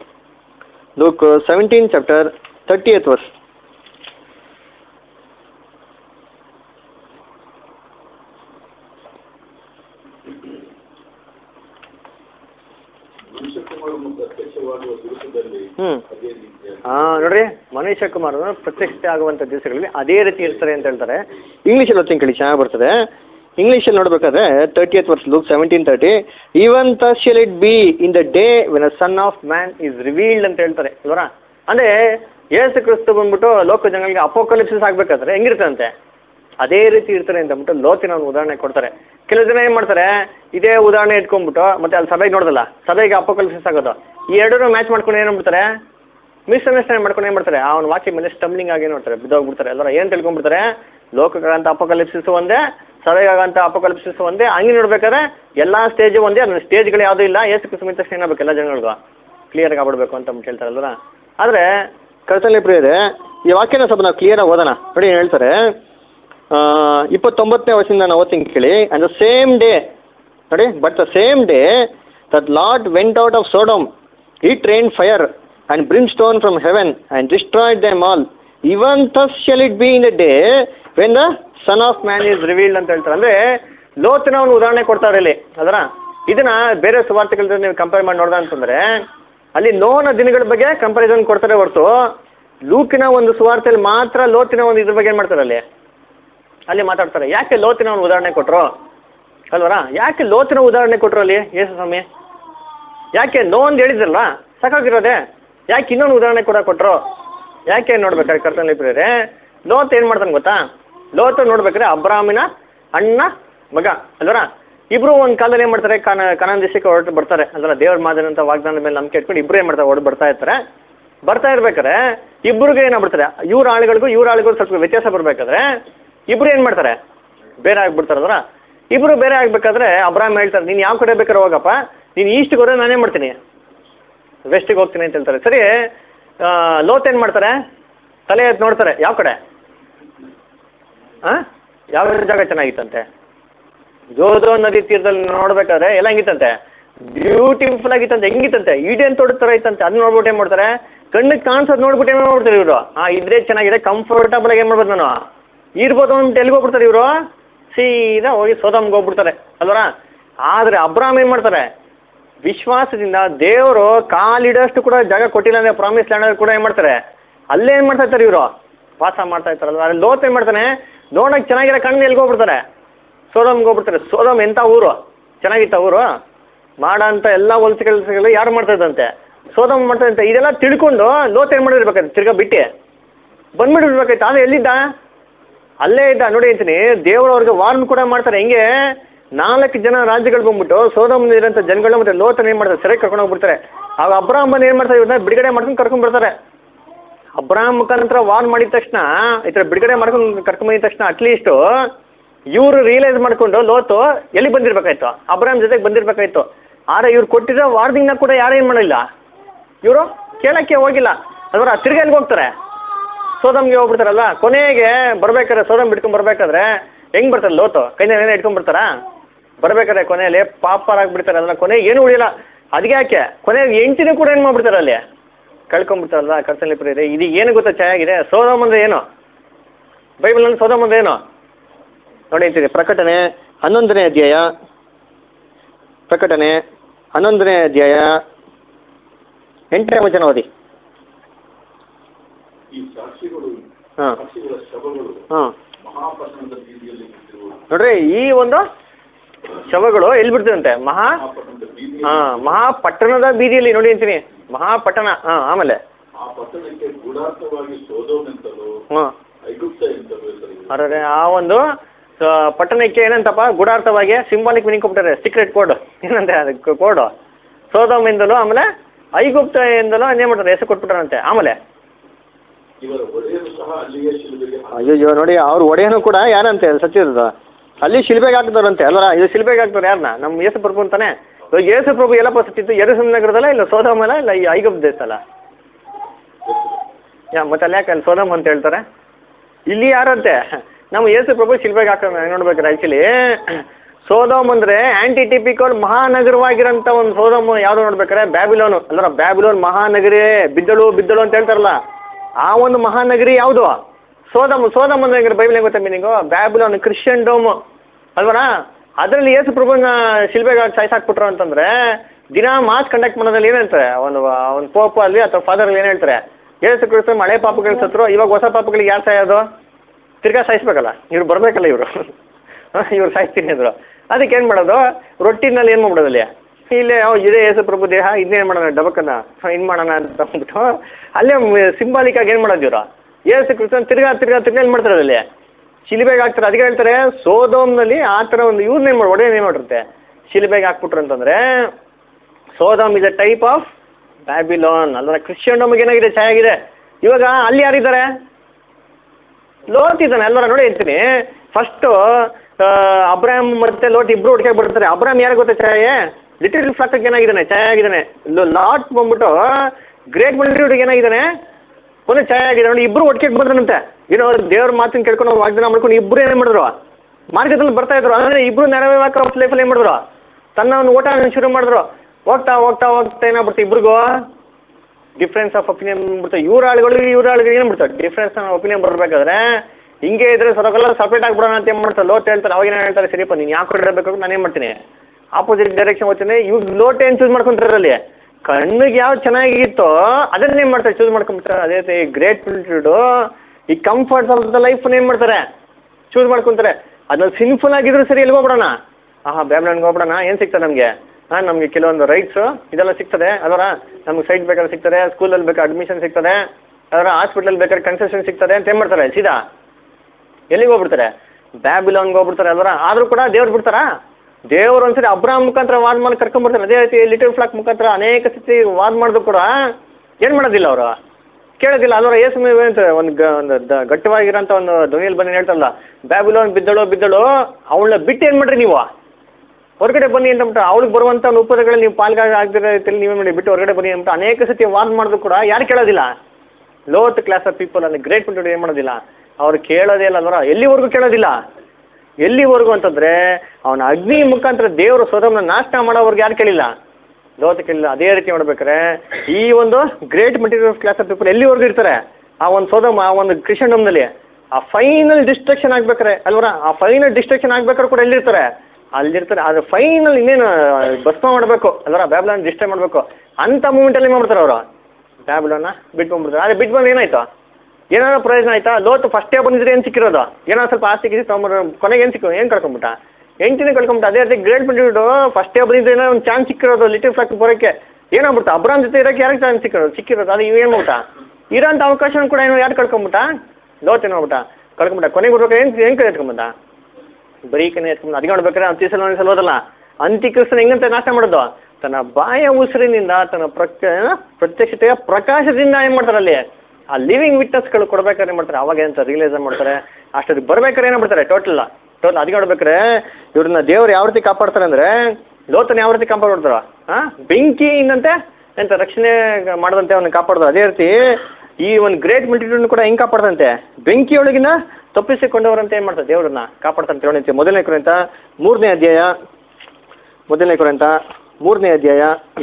Luke seventeen chapter thirty eighth verse ಮನುಷ್ಯಕುಮಾರನು ಪ್ರತ್ಯಕ್ಷವಾಗುವ ದಿವಸದಲ್ಲಿ ಹ್ಞೂ ಅದೇ ರೀತಿಯ ಹಾಂ ನೋಡ್ರಿ ಮನುಷ್ಯ ಕುಮಾರನು ಪ್ರತ್ಯಕ್ಷತೆ ಆಗುವಂಥ ದಿವಸಗಳಲ್ಲಿ ಅದೇ ರೀತಿ ಇರ್ತಾರೆ ಅಂತ ಹೇಳ್ತಾರೆ ಇಂಗ್ಲೀಷಲ್ಲಿ ಓದ್ತೀನಿ ಕೇಳಿ ಚೆನ್ನಾಗಿ ಬರ್ತದೆ ಇಂಗ್ಲೀಷಲ್ಲಿ ನೋಡ್ಬೇಕಾದ್ರೆ thirty eighth verse Luke seventeen thirty even thus shall it be in the day when a son of man is revealed ಅಂತ ಹೇಳ್ತಾರೆ ಇವರ ಅಂದರೆ ಏಸು ಕ್ರಿಸ್ತು ಬಂದ್ಬಿಟ್ಟು ಲೋಕ ಜನಗಳಿಗೆ ಅಪೋಕಲಿಪ್ಸಿಸ್ ಆಗಬೇಕಾದ್ರೆ ಹೆಂಗಿರ್ತಂತೆ ಅದೇ ರೀತಿ ಇರ್ತಾರೆ ಅಂತ ಅಂದ್ಬಿಟ್ಟು ಲೋತಿನ ಒಂದು ಉದಾಹರಣೆ ಕೊಡ್ತಾರೆ ಕೆಲವು ಜನ ಏನು ಮಾಡ್ತಾರೆ ಇದೇ ಉದಾಹರಣೆ ಇಟ್ಕೊಂಡ್ಬಿಟ್ಟು ಮತ್ತೆ ಅಲ್ಲಿ ಸಭೆಗೆ ನೋಡೋದಲ್ಲ ಸಭೆಗೆ ಅಪೋಕಲಿಪ್ಸಿಸ್ ಆಗೋದು ಈ ಎರಡೂ ಮ್ಯಾಚ್ ಮಾಡ್ಕೊಂಡು ಏನು ಮಾಡ್ತಾರೆ ಮಿಸ್ಅಂಡರ್ಸ್ಟ್ಯಾಂಡ್ ಮಾಡ್ಕೊಂಡು ಏನು ಮಾಡ್ತಾರೆ ಅವನ ವಾಕ್ಯ ಮೇಲೆ ಸ್ಟಂಬ್ಲಿಂಗ್ ಆಗಿ ಏನು ಮಾಡ್ತಾರೆ ಬಿದ್ದೋಗ್ಬಿಡ್ತಾರೆ ಎಲ್ಲರ ಏನು ತಿಳ್ಕೊಂಡ್ಬಿಡ್ತಾರೆ ಲೋಕಕ್ಕಾಗಂಥ ಅಪೋಕಲಿಪ್ಸಿಸ್ ಒಂದೇ ಸಭೆಗಾಗಂಥ ಅಪೋಕಲಿಪ್ಸಿಸ್ ಒಂದೇ ಹಂಗೆ ನೋಡ್ಬೇಕಾದ್ರೆ ಎಲ್ಲ ಸ್ಟೇಜು ಒಂದೇ ಅದನ್ನ ಸ್ಟೇಜ್ಗಳು ಯಾವುದೂ ಇಲ್ಲ ಏಸು ಕ್ರಿಸ್ತು ತಕ್ಷಣ ಏನಾಗಬೇಕು ಎಲ್ಲ ಜನಗಳಿಗೂ ಕ್ಲಿಯರ್ಗೆ ಆಗ್ಬಿಡ್ಬೇಕು ಅಂತ ಅಂದ್ಬಿಟ್ಟು ಹೇಳ್ತಾರಲ್ವ ಆದರೆ ಕರ್ತನಲ್ಲಿ ಪ್ರಿಯರೇ ಈ ವಾಕ್ಯನ ಸ್ವಲ್ಪ ನಾವು ಕ್ಲಿಯರಾಗಿ ಓದೋಣ ನೋಡಿ ಏನ್ ಹೇಳ್ತಾರೆ ಆ, ಇಪ್ಪತ್ತೊಂಬತ್ತನೇ ವರ್ಷದಿಂದ ನಾವು ಓದ್ತೀನಿ ಕೇಳಿ ಆ್ಯಂಡ್ ದ ಸೇಮ್ ಡೇ ನೋಡಿ but the same day that Lot went out of Sodom it ಟ್ರೈನ್ fire and brimstone from heaven and destroyed them all even thus shall it be in the day when the son of man is revealed ಅಂತ ಹೇಳ್ತಾರೆ ಅಂದರೆ ಲೋತಿನ ಒಂದು ಉದಾಹರಣೆ ಕೊಡ್ತಾರೆ ಇಲ್ಲಿ ಅದರ ಇದನ್ನ ಬೇರೆ ಸುವಾರ್ತೆಗಳ ಜೊತೆ ನೀವು ಕಂಪೇರ್ ಮಾಡಿ ನೋಡ್ದ ಅಂತಂದ್ರೆ ಅಲ್ಲಿ ನೋನ ದಿನಗಳ ಬಗ್ಗೆ ಕಂಪಾರಿಸನ್ ಕೊಡ್ತಾರೆ ಹೊರತು ಲೂಕಿನ ಒಂದು ಸುವಾರ್ತೆಯಲ್ಲಿ ಮಾತ್ರ ಲೋತಿನ ಒಂದು ಇದ್ರ ಬಗ್ಗೆ ಏನು ಮಾಡ್ತಾರೆ ಅಲ್ಲಿ ಅಲ್ಲಿ ಮಾತಾಡ್ತಾರೆ ಯಾಕೆ ಲೋತಿನ ಒಂದು ಉದಾಹರಣೆ ಕೊಟ್ಟರು ಅಲ್ವರ ಯಾಕೆ ಲೋತಿನ ಉದಾಹರಣೆ ಕೊಟ್ಟರು ಅಲ್ಲಿ ಯೇಸು ಸ್ವಾಮಿ ಯಾಕೆ ನೋ ಅಂತ ಹೇಳಿದ್ರಲ್ಲ ಸಾಕಾಗಿರೋದೆ ಯಾಕೆ ಇನ್ನೊಂದು ಉದಾಹರಣೆ ಕೂಡ ಕೊಟ್ಟರು ಯಾಕೆ ನೋಡ್ಬೇಕಾದ್ರೆ ಕರ್ತನಲ್ಲಿ ಪ್ರಿಯರೇ ಲೋತ್ ಏನು ಮಾಡ್ತಾನೆ ಗೊತ್ತಾ ಲೋತ್ ನೋಡ್ಬೇಕಾದ್ರೆ ಅಬ್ರಾಮಿನ ಅಣ್ಣ ಮಗ ಅಲ್ವರ ಇಬ್ರು ಒಂದು ಕಾಲದಲ್ಲಿ ಏನು ಮಾಡ್ತಾರೆ ಕನ ಕನಾನ್ ದೇಶಕ್ಕೆ ಹೊರಟು ಬರ್ತಾರೆ ಅಲ್ವರ ದೇವ್ರ ಮಾದರಿ ವಾಗ್ದಾನದ ಮೇಲೆ ನಂಬಿಕೆ ಇಟ್ಕೊಂಡು ಇಬ್ರು ಏನು ಮಾಡ್ತಾರೆ ಹೊರಟು ಬರ್ತಾ ಇರ್ತಾರೆ ಬರ್ತಾ ಇರ್ಬೇಕಾದ್ರೆ ಇಬ್ರಿಗೆ ಏನಾಗ್ಬಿಡ್ತಾರೆ ಇವ್ರ ಆಳುಗಳಿಗೂ ಇವ್ರ ಆಳುಗಳಿಗೂ ಸ್ವಲ್ಪ ವ್ಯತ್ಯಾಸ ಬರ್ಬೇಕಾದ್ರೆ ಇಬ್ರು ಏನು ಮಾಡ್ತಾರೆ ಬೇರೆ ಆಗ್ಬಿಡ್ತಾರಲ್ವ ಇಬ್ರು ಬೇರೆ ಆಗ್ಬೇಕಾದ್ರೆ ಅಬ್ರಾಮ್ ಹೇಳ್ತಾರೆ ನೀನು ಯಾವ ಕಡೆ ಬೇಕಾದ್ರೆ ಹೋಗಪ್ಪ ನೀನು ಈಸ್ಟ್ಗೆ ಹೋದ್ರೆ ನಾನೇ ಮಾಡ್ತೀನಿ ವೆಸ್ಟಿಗೆ ಹೋಗ್ತೀನಿ ಅಂತ ಹೇಳ್ತಾರೆ ಸರಿ ಆ, ಲೋತ್ ಏನು ಮಾಡ್ತಾರೆ ತಲೆ ಎತ್ತಿ ನೋಡ್ತಾರೆ ಯಾವ ಕಡೆ ಹಾಂ ಯಾವ ಜಾಗ ಚೆನ್ನಾಗಿತ್ತಂತೆ ಜೋದೋ ನದಿ ತೀರದಲ್ಲಿ ನೋಡ್ಬೇಕಾದ್ರೆ ಎಲ್ಲ ಹೆಂಗಿತ್ತಂತೆ ಬ್ಯೂಟಿಫುಲ್ ಆಗಿತ್ತಂತೆ ಹೆಂಗಿತ್ತಂತೆ ಈಡೇನ್ ತೋಟದ ಥರ ಇತ್ತಂತೆ ಅದನ್ನ ನೋಡ್ಬಿಟ್ಟು ಏನು ಮಾಡ್ತಾರೆ ಕಣ್ಣಿಗೆ ಕಾಣಿಸೋದು ನೋಡ್ಬಿಟ್ಟು ಏನು ಮಾಡ್ಬಿಡ್ತಾರೆ ಇವರು ಹಾಂ ಇದ್ರೆ ಚೆನ್ನಾಗಿದೆ ಕಂಫರ್ಟಬಲ್ ಆಗಿ ಏನು ಮಾಡ್ಬೋದು ನಾನು ಇರ್ಬೋದು ಅಂತ ಎಲ್ಲಿಗೆ ಹೋಗ್ಬಿಡ್ತಾರೆ ಇವರು ಸೀದಾ ಹೋಗಿ ಸೋದಮ್ಗೆ ಹೋಗ್ಬಿಡ್ತಾರೆ ಅಲ್ವರ ಆದರೆ ಅಬ್ರಾಮ್ ಏನು ಮಾಡ್ತಾರೆ ವಿಶ್ವಾಸದಿಂದ ದೇವರು ಕಾಲಿಡೋಷ್ಟು ಕೂಡ ಜಾಗ ಕೊಟ್ಟಿಲ್ಲ ಅಂದರೆ ಪ್ರಾಮಿಸ್ ಲ್ಯಾಂಡ್ ಕೂಡ ಏನು ಮಾಡ್ತಾರೆ ಅಲ್ಲೇ ಏನು ಮಾಡ್ತಾ ಇರ್ತಾರೆ ಇವರು ವಾಸ ಮಾಡ್ತಾ ಇರ್ತಾರಲ್ವ ಅಲ್ಲಿ ಲೋತ್ ಏನು ಮಾಡ್ತಾನೆ ನೋಡೋಕೆ ಚೆನ್ನಾಗಿರೋ ಕಣ್ಣು ಎಲ್ಲಿಗೆ ಹೋಗ್ಬಿಡ್ತಾರೆ ಸೋದಮ್ಗೆ ಹೋಗ್ಬಿಡ್ತಾರೆ ಸೋದಮ್ ಎಂಥ ಊರು ಚೆನ್ನಾಗಿತ್ತ ಊರು ಮಾಡೋಂಥ ಎಲ್ಲ ಹೊಲಸು ಕೆಲಸಗಳು ಯಾರು ಮಾಡ್ತಾ ಇದ್ದಂತೆ ಸೋದಮ್ ಮಾಡ್ತಾ ಇದ್ದಂತೆ ಇದೆಲ್ಲ ತಿಳ್ಕೊಂಡು ಲೋತ್ ಏನು ಮಾಡಿರ್ಬೇಕಾಯ್ತು ತಿರ್ಗಾ ಬಿಟ್ಟು ಬಂದ್ಬಿಟ್ಟಿರ್ಬೇಕಾಯ್ತು ಆದರೆ ಎಲ್ಲಿದ್ದ ಅಲ್ಲೇ ಇದ್ದ ನೋಡಿ ಅಂತೀನಿ ದೇವರು ಅವ್ರಿಗೆ ವಾರ್ನ್ ಕೂಡ ಮಾಡ್ತಾರೆ ಹೆಂಗೆ ನಾಲ್ಕು ಜನ ರಾಜ್ಯಗಳು ಬಂದ್ಬಿಟ್ಟು ಸೋದಮ್ನಿರೋಂಥ ಜನಗಳು ಮತ್ತು ಲೋತನ ಏನು ಮಾಡ್ತಾರೆ ಸೆರೆ ಕರ್ಕೊಂಡು ಹೋಗ್ಬಿಡ್ತಾರೆ ಆಗ ಅಬ್ರಾಹ್ಮ್ ಬಂದು ಏನು ಮಾಡ್ತಾರೆ ಇವ್ರನ್ನ ಬಿಡುಗಡೆ ಮಾಡ್ಕೊಂಡು ಕರ್ಕೊಂಡು ಬರ್ತಾರೆ ಅಬ್ರಾಹ್ಮ್ ಮುಖಾಂತರ ವಾರ್ನ್ ಮಾಡಿದ ತಕ್ಷಣ ಈ ಥರ ಬಿಡುಗಡೆ ಮಾಡ್ಕೊಂಡು ಕರ್ಕೊಂಡ್ ಬಂದಿದ ತಕ್ಷಣ ಅಟ್ಲೀಸ್ಟು ಇವರು ರಿಯಲೈಸ್ ಮಾಡಿಕೊಂಡು ಲೋತು ಎಲ್ಲಿ ಬಂದಿರಬೇಕಾಯ್ತು ಅಬ್ರಾಹ್ಮ್ ಜೊತೆಗೆ ಬಂದಿರಬೇಕಾಯ್ತು ಆದರೆ ಇವ್ರು ಕೊಟ್ಟಿರೋ ವಾರ್ನಿಂಗ್ನ ಕೂಡ ಯಾರು ಏನು ಮಾಡಿಲ್ಲ ಇವರು ಕೇಳೋಕ್ಕೆ ಹೋಗಿಲ್ಲ ಅದರ ತಿರ್ಗಿ ಎಲ್ಲಿಗೆ ಹೋಗ್ತಾರೆ ಸೋದಮ್ಗೆ ಹೋಗ್ಬಿಡ್ತಾರಲ್ಲ ಕೊನೆಗೆ ಬರ್ಬೇಕಾದ್ರೆ ಸೋದಮ್ ಬಿಟ್ಕೊಂಡ್ ಬರ್ಬೇಕಾದ್ರೆ ಹೆಂಗ್ ಬರ್ತಾರೆ ಲೋತು ಕೈನ ಏನೇ ಇಟ್ಕೊಂಡ್ ಬರ್ತಾರಾ ಬರ್ಬೇಕಾದ್ರೆ ಕೊನೆಯಲ್ಲಿ ಪಾಪರಾಗ್ಬಿಡ್ತಾರೆ ಅದನ್ನ ಕೊನೆಗೆ ಏನು ಉಳಿಯಲ್ಲ ಅದಕ್ಕೆ ಯಾಕೆ ಕೊನೆಗೆ ಎಂಟಿನೂ ಕೂಡ ಏನು ಮಾಡ್ಬಿಡ್ತಾರೆ ಅಲ್ಲಿ ಕಳ್ಕೊಂಡ್ಬಿಡ್ತಾರಲ್ಲ ಕರ್ತನಲ್ಲಿ ಪ್ರಿಯರೇ ಇದು ಏನು ಗೊತ್ತಾ ಚೆನ್ನಾಗಿದೆ ಸೋದಮ್ ಅಂದ್ರೆ ಏನು ಬೈಬಲ್ನಲ್ಲಿ ಸೋದಮ್ ಅಂದ್ರೆ ಏನು ನೋಡಿ ಅಂತಿದೆ ಪ್ರಕಟಣೆ ಹನ್ನೊಂದನೇ ಅಧ್ಯಾಯ ಪ್ರಕಟಣೆ ಹನ್ನೊಂದನೇ ಅಧ್ಯಾಯ ಎಂಟನೇ ವಚನ ಓದಿ ಈ ಸಾಕ್ಷಿಗಳು ಹಾಂ ಸಾಕ್ಷಿಗಳ ಶವಗಳು ಹಾಂ ಮಹಾಪಟ್ಟಣದ ಬೀದಿಯಲ್ಲಿ ಬಿದ್ದಿರುವುದು ನೋಡ್ರಿ ಈ ಒಂದು ಶವಗಳು ಎಲ್ಲಿ ಬಿಡ್ತದಂತೆ ಮಹಾ ಮಹಾಪಟ್ಟಣದ ಬೀದಿ ಹಾಂ ಮಹಾಪಟ್ಟಣದ ಬೀದಿಯಲ್ಲಿ ನೋಡಿ ಅಂತೀನಿ ಮಹಾಪಟ್ಟಣ ಹಾಂ ಆಮೇಲೆ ಆ ಪಟ್ಟಣಕ್ಕೆ ಗೂಢಾರ್ಥವಾಗಿ ಸೋದೋನೆಂತಲೂ ಹಾಂ ಐಗುಪ್ತ ಎಂತಲೂ ಹೆಸರಿದೆ ಅರೆ ಆ ಒಂದು ಆ, ಪಟ್ಟಣಕ್ಕೆ ಏನಂತಪ್ಪ ಗೂಢಾರ್ಥವಾಗಿ ಸಿಂಬಾಲಿಕ್ ಮೀನಿಂಗ್ ಕೊಟ್ಟಾರೆ ಸೀಕ್ರೆಟ್ ಕೋಡ್ ಏನಂತೆ ಅದಕ್ಕೆ ಕೋಡು ಸೋದೋಮಿಂದಲೂ ಆಮೇಲೆ ಐಗುಪ್ತದಿಂದಲೂ ಏನ್ ಮಾಡ್ತಾರೆ ಹೆಸರು ಕೊಟ್ಬಿಟ್ಟಾರಂತೆ ಆಮೇಲೆ ಇವರ ಒಡೆಯರು ಸಹ ಅಲ್ಲಿಯೇ ಶಿಲುಬೆಗೆ ಹಾಕಿ ಅಯ್ಯೋ ನೋಡಿ ಅವ್ರ ಒಡೆಯನು ಕೂಡ ಯಾರಂತೆ ಸತ್ಯದ ಅಲ್ಲಿ ಶಿಲ್ಬೆಗೆ ಹಾಕಿದವ್ರಂತೆ ಅಲ್ವರ ಇದು ಶಿಲ್ಬೆಗೆ ಹಾಕ್ತಾರೆ ಯಾರನ್ನ ನಮ್ಮ ಯೇಸು ಪ್ರಭು ಅಂತಾನೆ ಇವಾಗ ಯೇಸು ಪ್ರಭು ಎಲ್ಲಪ್ಪ ಸತ್ತಿತ್ತು ಯರುಸಮ್ ನಗರದಲ್ಲ ಇಲ್ಲ ಸೋದಮಲ್ಲ ಇಲ್ಲ ಈ ಐಗುಪ್ತ ದೇಶಲ್ಲ ಯಾ ಮತ್ತೆ ಅಲ್ಲಿ ಯಾಕೆ ಅಲ್ಲಿ ಸೋದಮ್ ಅಂತ ಹೇಳ್ತಾರೆ ಇಲ್ಲಿ ಯಾರಂತೆ ನಮ್ಮ ಯೇಸು ಪ್ರಭು ಶಿಲ್ಬೆಗೆ ಹಾಕ ನೋಡ್ಬೇಕಾರೆ ಆ್ಯಕ್ಚುಲಿ ಸೋದೋಮ್ ಅಂದರೆ ಆ್ಯಂಟಿ ಟಿಪಿಕಲ್ ಮಹಾನಗರವಾಗಿರೋಂಥ ಒಂದು ಸೋದೋಮ್ ಯಾವುದು ನೋಡ್ಬೇಕಾರೆ ಬ್ಯಾಬಿಲೋನು ಅಲ್ಲರ ಬ್ಯಾಬಿಲೋನ್ ಮಹಾನಗರಿ ಬಿದ್ದಳು ಬಿದ್ದಳು ಅಂತ ಹೇಳ್ತಾರಲ್ಲ ಆ ಒಂದು ಮಹಾನಗರಿ ಯಾವುದು ಸೋದಮ್ ಸೋದಮ್ ಅಂದ್ರೆ ಹೆಂಗ್ರೆ ಬೈಬಲ್ ಹೆಂಗ್ ಗೊತ್ತಾ ಮೀನಿಂಗು ಬ್ಯಾಬಿಲೋನ್ ಕ್ರಿಶ್ಚಿಯನ್ ಡೋಮು ಅಲ್ವರ ಅದರಲ್ಲಿ ಯೇಸು ಪ್ರಭುನ ಶಿಲ್ಬೆಗೆ ಹಾಕಿ ಸಾಯ್ಸಾಕ್ಬಿಟ್ರು ಅಂತಂದ್ರೆ ದಿನ ಮಾಸ್ ಕಂಡಕ್ಟ್ ಮಾಡೋದ್ರಲ್ಲಿ ಏನು ಹೇಳ್ತಾರೆ ಒಂದು ಒಂದು ಪೋಪ್ ಅಲ್ಲಿ ಅಥವಾ ಫಾದರ್ ಏನು ಹೇಳ್ತಾರೆ ಯೇಸು ಕ್ರಿಸ್ತ ಹಳೆ ಪಾಪಗಳು ಸತ್ರು ಇವಾಗ ಹೊಸ ಪಾಪಗಳಿಗೆ ಯಾರು ಸಾಯೋದು ತಿರ್ಗಾ ಸಾಯಿಸ್ಬೇಕಲ್ಲ ಇವ್ರು ಬರಬೇಕಲ್ಲ ಇವರು ಇವ್ರು ಸಾಯ್ತೀನಿ ಅಂದರು ಅದಕ್ಕೆ ಏನು ಮಾಡೋದು ರೊಟ್ಟಿನಲ್ಲಿ ಏನು ಮಾಡ್ಬಿಡೋದು ಅಲ್ಲಿ ಇಲ್ಲೇ ಯಾವ ಇದೇ ಯೇಸು ಪ್ರಭು ದೇಹ ಇನ್ನೇನು ಮಾಡೋಣ ಡಬಕ್ಕನ್ನ ಇನ್ನು ಮಾಡೋಣ ಅಂತ ಅಂದ್ಬಿಟ್ಟು ಅಲ್ಲೇ ಸಿಂಬಾಲಿಕ್ ಆಗಿ ಏನು ಮಾಡೋದು ಇವರು ಯೇಸು ಕ್ರಿಸ್ತನ್ ತಿರ್ಗಾ ತಿರ್ಗಾ ತಿರ್ಗಾ ಏನು ಮಾಡ್ತಾರೆ ಅಲ್ಲಿ ಶಿಲಿಬೆಗೆ ಹಾಕ್ತಾರೆ ಅದಕ್ಕೆ ಹೇಳ್ತಾರೆ ಸೋದೋಮ್ನಲ್ಲಿ ಆ ಥರ ಒಂದು ಇವ್ರನ್ನ ಏನು ಮಾಡಿ ಒಡೆಯ ಏನು ಮಾಡಿರುತ್ತೆ ಶಿಲಿಬೆಗೆ ಹಾಕ್ಬಿಟ್ರು ಅಂತಂದರೆ Sodom is a type of Babylon ಅಲ್ವಾ ಕ್ರಿಶ್ಚಿಯನ್ ಡೋಮಿಗೆ ಏನಾಗಿದೆ ಚೆನ್ನಾಗಿದೆ ಇವಾಗ ಅಲ್ಲಿ ಯಾರಿದ್ದಾರೆ ಲೋಟ್ ಇದ್ದಾನೆ ಅಲ್ವರ ನೋಡಿ ಹೇಳ್ತೀನಿ ಫಸ್ಟು ಅಬ್ರಾಮ್ ಮತ್ತೆ ಲೋಟ್ ಇಬ್ರು ಒಟ್ಟಿಗೆ ಬರ್ತಾರೆ ಅಬ್ರಾಮ್ ಯಾರು ಗೊತ್ತಾ ಛಾಯೆ ಲಿಟಲ್ ಫ್ಲಾಕ್ಗೆ ಏನಾಗಿದ್ದಾನೆ ಛಾಯಾಗಿದ್ದಾನೆ ಲಾಟ್ ಬಂದ್ಬಿಟ್ಟು ಗ್ರೇಟ್ ಬಂದ್ಬಿಟ್ಟು ಏನಾಗಿದ್ದಾನೆ ಒಂದು ಛಾಯಾಗಿದೆ ನೋಡಿ ಇಬ್ರು ಒಟ್ಟಿಗೆ ಬಂದ್ರಂತೆ ಏನೋ ದೇವ್ರ ಮಾತಿನ ಕೇಳ್ಕೊಂಡು ವಾಗ್ದಾನ ಮಾಡ್ಕೊಂಡು ಇಬ್ರು ಏನು ಮಾಡಿದ್ರು ಮಾರ್ಗದಲ್ಲಿ ಬರ್ತಾ ಇದ್ರು ಅಂದರೆ ಇಬ್ರು ನೆರವೇವಾಕ ಲೈಫಲ್ಲಿ ಏನು ಮಾಡಿದ್ರು ತನ್ನ ಒಂದು ಓಟ ಶುರು ಮಾಡಿದ್ರು ಹೋಗ್ತಾ ಹೋಗ್ತಾ ಹೋಗ್ತಾ ಏನಾಗ್ಬಿಡ್ತು ಇಬ್ರಿಗೂ ಡಿಫ್ರೆನ್ಸ್ ಆಫ್ ಒಪಿನಿಯನ್ ಬಿಡ್ತಾರೆ ಇವ್ರ ಆಳುಗಳಿಗೆ ಇವ್ರ ಆಳುಗಳಿಗೆ ಏನು ಬಿಡ್ತಾರೆ ಡಿಫ್ರೆನ್ಸ್ ಒಪಿನಿಯನ್ ಬರಬೇಕಾದ್ರೆ ಹಿಂಗೆ ಇದ್ರೆ ಸ್ವರಕ್ಕೆಲ್ಲ ಸಪ್ರೇಟ್ ಆಗಿಬಿಡೋಣ ಅಂತ ಏನು ಮಾಡ್ತಾರೆ ಲೋಟ್ ಹೇಳ್ತಾರೆ ಅವಾಗ ಏನು ಹೇಳ್ತಾರೆ ಸರಿಯಪ್ಪ ನೀನು ಯಾಕೆ ಇಡಬೇಕು ನಾನು ಏನು ಮಾಡ್ತೀನಿ ಆಪೋಸಿಟ್ ಡೈರೆಕ್ಷನ್ ಹೋಗ್ತಾನೆ ಇವ್ರು ಲೋಟ ಏನು ಚೂಸ್ ಮಾಡ್ಕೊಂತಾರೆ ಅಲ್ಲಿ ಕಣ್ಣಿಗೆ ಯಾವ್ದು ಚೆನ್ನಾಗಿತ್ತೋ ಅದನ್ನೇ ಏನು ಮಾಡ್ತಾರೆ ಚೂಸ್ ಮಾಡ್ಕೊಂಬಿಡ್ತಾರೆ ಅದೇ ರೀತಿ ಗ್ರೇಟ್ ಫಿಲ್ಟರ್ಡು ಈ ಕಂಫರ್ಟ್ಸ್ ಆಫ್ ದ ಲೈಫನ್ನ ಏನು ಮಾಡ್ತಾರೆ ಚೂಸ್ ಮಾಡ್ಕೊತಾರೆ ಅದನ್ನ ಸಿನ್ಫುಲ್ ಆಗಿದ್ರು ಸರಿ ಎಲ್ಲಿ ಹೋಗ್ಬಿಡೋಣ ಆಹಾ ಬ್ಯಾಬ್ಲನ್ಗೆ ಹೋಗ್ಬಿಡೋಣ ಏನು ಸಿಗ್ತದೆ ನಮಗೆ ಹಾಂ ನಮಗೆ ಕೆಲವೊಂದು ರೈಟ್ಸು ಇದೆಲ್ಲ ಸಿಗ್ತದೆ ಅದರ ನಮ್ಗೆ ಸೈಟ್ ಬೇಕಾದ್ರೆ ಸಿಗ್ತದೆ ಸ್ಕೂಲಲ್ಲಿ ಬೇಕಾದ್ರೆ ಅಡ್ಮಿಷನ್ ಸಿಗ್ತದೆ ಅದರ ಹಾಸ್ಪಿಟ್ಲಲ್ಲಿ ಬೇಕಾದ್ರೆ ಕನ್ಸೆಷನ್ ಸಿಗ್ತದೆ ಅಂತ ಏನು ಮಾಡ್ತಾರೆ ಸೀದಾ ಎಲ್ಲಿಗೆ ಹೋಗ್ಬಿಡ್ತಾರೆ ಬ್ಯಾಬಿಲಾನ್ಗೆ ಹೋಗ್ಬಿಡ್ತಾರೆ ಅದರ ಆದರೂ ಕೂಡ ದೇವ್ರು ಬಿಡ್ತಾರಾ ದೇವ್ರು ಒಂದ್ಸರಿ ಅಬ್ರಾಮ್ ಮುಖಾಂತರ ವಾದ ಮಾಡಿ ಕರ್ಕೊಂಡ್ಬಿಡ್ತಾರೆ ಅದೇ ರೀತಿ ಲಿಟಲ್ ಫ್ಲಾಕ್ ಮುಖಾಂತರ ಅನೇಕ ಸತಿ ವಾದ ಮಾಡಿದ್ರು ಕೂಡ ಏನು ಮಾಡೋದಿಲ್ಲ ಅವರು ಕೇಳೋದಿಲ್ಲ ಅಲ್ವರ ಏಸು ಅಂತ ಒಂದು ಗ ಒಂದು ದ ಗಟ್ಟಿವಾಗಿರೋಂಥ ಒಂದು ಧ್ವನಿಯಲ್ಲಿ ಬಂದು ಹೇಳ್ತಾರಲ್ಲ ಬ್ಯಾಬಿಲೋನ್ ಬಿದ್ದಳು ಬಿದ್ದಳು ಅವಳನ್ನ ಬಿಟ್ಟು ಏನು ಮಾಡ್ರಿ ನೀವು ಹೊರಗಡೆ ಬನ್ನಿ ಅಂತ ಅಂದ್ಬಿಟ್ಟು ಅವಳಿಗೆ ಬರುವಂಥ ಒಂದು ಉಪದಗಳಲ್ಲಿ ನೀವು ಪಾಲ್ಗ ಆಗದಿರೋ ರೀತಿಯಲ್ಲಿ ನೀವೇ ಮಾಡಿ ಬಿಟ್ಟು ಹೊರಗಡೆ ಬನ್ನಿ ಅಂತ ಅನೇಕ ಸತಿ ವಾದ ಮಾಡಿದ್ರು ಕೂಡ ಯಾರು ಕೇಳೋದಿಲ್ಲ ಲೋತ್ ಕ್ಲಾಸ್ ಆಫ್ ಪೀಪಲ್ ಅಲ್ಲಿ ಗ್ರೇಟ್ ಪೀಪಲ್ ಏನು ಮಾಡೋದಿಲ್ಲ ಅವ್ರು ಕೇಳೋದೇ ಇಲ್ಲ ಅಲ್ವರ ಎಲ್ಲಿವರೆಗೂ ಕೇಳೋದಿಲ್ಲ ಎಲ್ಲಿವರೆಗೂ ಅಂತಂದರೆ ಅವನ ಅಗ್ನಿ ಮುಖಾಂತರ ದೇವರು ಸ್ವತಃ ನಾಶ ಮಾಡೋವ್ರಿಗೆ ಯಾರು ಕೇಳಿಲ್ಲ ಲೋತ ಕೇಳಿಲ್ಲ ಅದೇ ರೀತಿ ನೋಡ್ಬೇಕಾರೆ ಈ ಒಂದು great material class of people ಎಲ್ಲಿವರೆಗೂ ಇರ್ತಾರೆ ಆ ಒಂದು ಸೋದಮ್ ಆ ಒಂದು ಕ್ರಿಶ್ಚಿಯನ್ಡಮ್ನಲ್ಲಿ ಆ ಫೈನಲ್ ಡಿಸ್ಟ್ರಕ್ಷನ್ ಆಗ್ಬೇಕಾರೆ ಅಲ್ವರ ಆ ಫೈನಲ್ ಡಿಸ್ಟ್ರಕ್ಷನ್ ಆಗ್ಬೇಕಾದ್ರೆ ಕೂಡ ಎಲ್ಲಿರ್ತಾರೆ ಅಲ್ಲಿರ್ತಾರೆ ಅದು ಫೈನಲ್ ಇನ್ನೇನು ಭಸ್ಮ ಮಾಡಬೇಕು ಅಲ್ವರ ಬ್ಯಾಬ್ಲಾನ್ ಡಿಸ್ಟ್ರೈ ಮಾಡಬೇಕು ಅಂಥ ಮೂಮೆಂಟಲ್ಲಿ ಏನು ಮಾಡ್ತಾರೆ ಅವರು ಬ್ಯಾಬ್ಲನ್ನ ಬಿಟ್ಕೊಂಡ್ಬಿಡ್ತಾರೆ ಆದರೆ ಬಿಟ್ಟು ಬಂದು ಏನಾಯ್ತು ಏನಾದ್ರು ಪ್ರಯೋಜನ ಆಯ್ತಾ ಲೋತು ಫಸ್ಟೇ ಬಂದಿದ್ರೆ ಏನು ಸಿಕ್ಕಿರೋದು ಏನೋ ಸ್ವಲ್ಪ ಆಸ್ತಿ ಗಿಸ್ತಿ ತೊಗೊಂಬರೋ ಕೊನೆಗೆ ಏನು ಸಿಕ್ಕು ಏನು ಕಳ್ಕೊಂಬಿಟ್ಟ ಎಂಟಿನೇ ಕಳ್ಕೊಂಬಿಟ್ಟ ಅದೇ ರೀತಿ ಗ್ರೇಟ್ ಬಿಟ್ಟು ಫಸ್ಟೇ ಬಂದಿದ್ರೆ ಏನೋ ಒಂದು ಚಾನ್ಸ್ ಸಿಕ್ಕಿರೋದು ಲಿಟಲ್ ಫ್ಲಾಕ್ ಬರೋಕ್ಕೆ ಏನಾಗ್ಬಿಡ್ತು ಅಬ್ರಾಮ್ ಜೊತೆ ಇರೋಕ್ಕೆ ಯಾರಿಗೆ ಚಾನ್ಸ್ ಸಿಕ್ಕಿರೋದು ಸಿಕ್ಕಿರೋದು ಅದು ಇವೇನು ಮಾಡ್ಬಿಟ್ಟ ಇರೋಂಥ ಅವಕಾಶ ಕೂಡ ಏನೋ ಯಾರು ಕಳ್ಕೊಂಬಿಟ್ಟ ಲೋತ್ ಏನು ಮಾಡ್ಬಿಟ್ಟ ಕಳ್ಕೊಂಬಿಟ್ಟ ಕೊನೆಗೆ ಬರ್ಬೇಕು ಏನು ಏನು ಕೈ ಎತ್ಕೊಂಬಂದ ಬರೀ ಕೈ ಎತ್ಕೊಂಬಂದ ಅದಕ್ಕೆ ನೋಡ್ಬೇಕಾದ್ರೆ ಅಂತ್ಯ ಸಲ ಒಂದ್ಸಲ ಹೋದಲ್ಲ ಅಂತ್ಯಕ್ರಿಸ್ತನ ಹೆಂಗಂತ ನಾಶ ಮಾಡೋದು ತನ್ನ ಬಾಯ ಉಸಿರಿನಿಂದ ತನ್ನ ಪ್ರಕ ಪ್ರತ್ಯಕ್ಷತೆಯ ಪ್ರಕಾಶದಿಂದ ಏನು ಮಾಡ್ತಾರೆ ಅಲ್ಲಿ ಆ ಲಿವಿಂಗ್ ವಿಟ್ನೆಸ್ಗಳು ಕೊಡ್ಬೇಕಾದ್ರೆ ಏನು ಮಾಡ್ತಾರೆ ಅವಾಗ ಏನಂತ ರಿಯಲೈಸ್ ಮಾಡ್ತಾರೆ ಅಷ್ಟೊತ್ತಿಗೆ ಬರ್ಬೇಕಾದ್ರೆ ಏನು ಮಾಡ್ತಾರೆ ಟೋಟಲ್ ಟೋಟಲ್ ಅದಕ್ಕೆ ನೋಡ್ಬೇಕಾರೆ ಇವ್ರನ್ನ ದೇವ್ರು ಯಾವ ರೀತಿ ಕಾಪಾಡ್ತಾರೆ ಅಂದರೆ ಲೋತನ ಯಾವ ರೀತಿ ಕಾಪಾಡ್ತಾರ ಹಾಂ ಬೆಂಕಿಯಿಂದಂತೆ ಎಂತ ರಕ್ಷಣೆ ಮಾಡದಂತೆ ಅವನ್ನ ಕಾಪಾಡ್ತಾರೆ ಅದೇ ರೀತಿ ಈ ಒಂದು ಗ್ರೇಟ್ ಮಿಲಿಟರಿನ ಕೂಡ ಹೆಂಗೆ ಕಾಪಾಡ್ದಂತೆ ಬೆಂಕಿಯೊಳಗಿನ ತಪ್ಪಿಸಿಕೊಂಡವರಂತೆ ಏನು ಮಾಡ್ತಾರೆ ದೇವ್ರನ್ನ ಕಾಪಾಡ್ತಾರೆ ಹೇಳಿ ಮೊದಲನೇ ಕುರಿತ ಮೂರನೇ ಅಧ್ಯಾಯ ಮೊದಲನೇ ಕುರಿತ ಮೂರನೇ ಅಧ್ಯಾಯ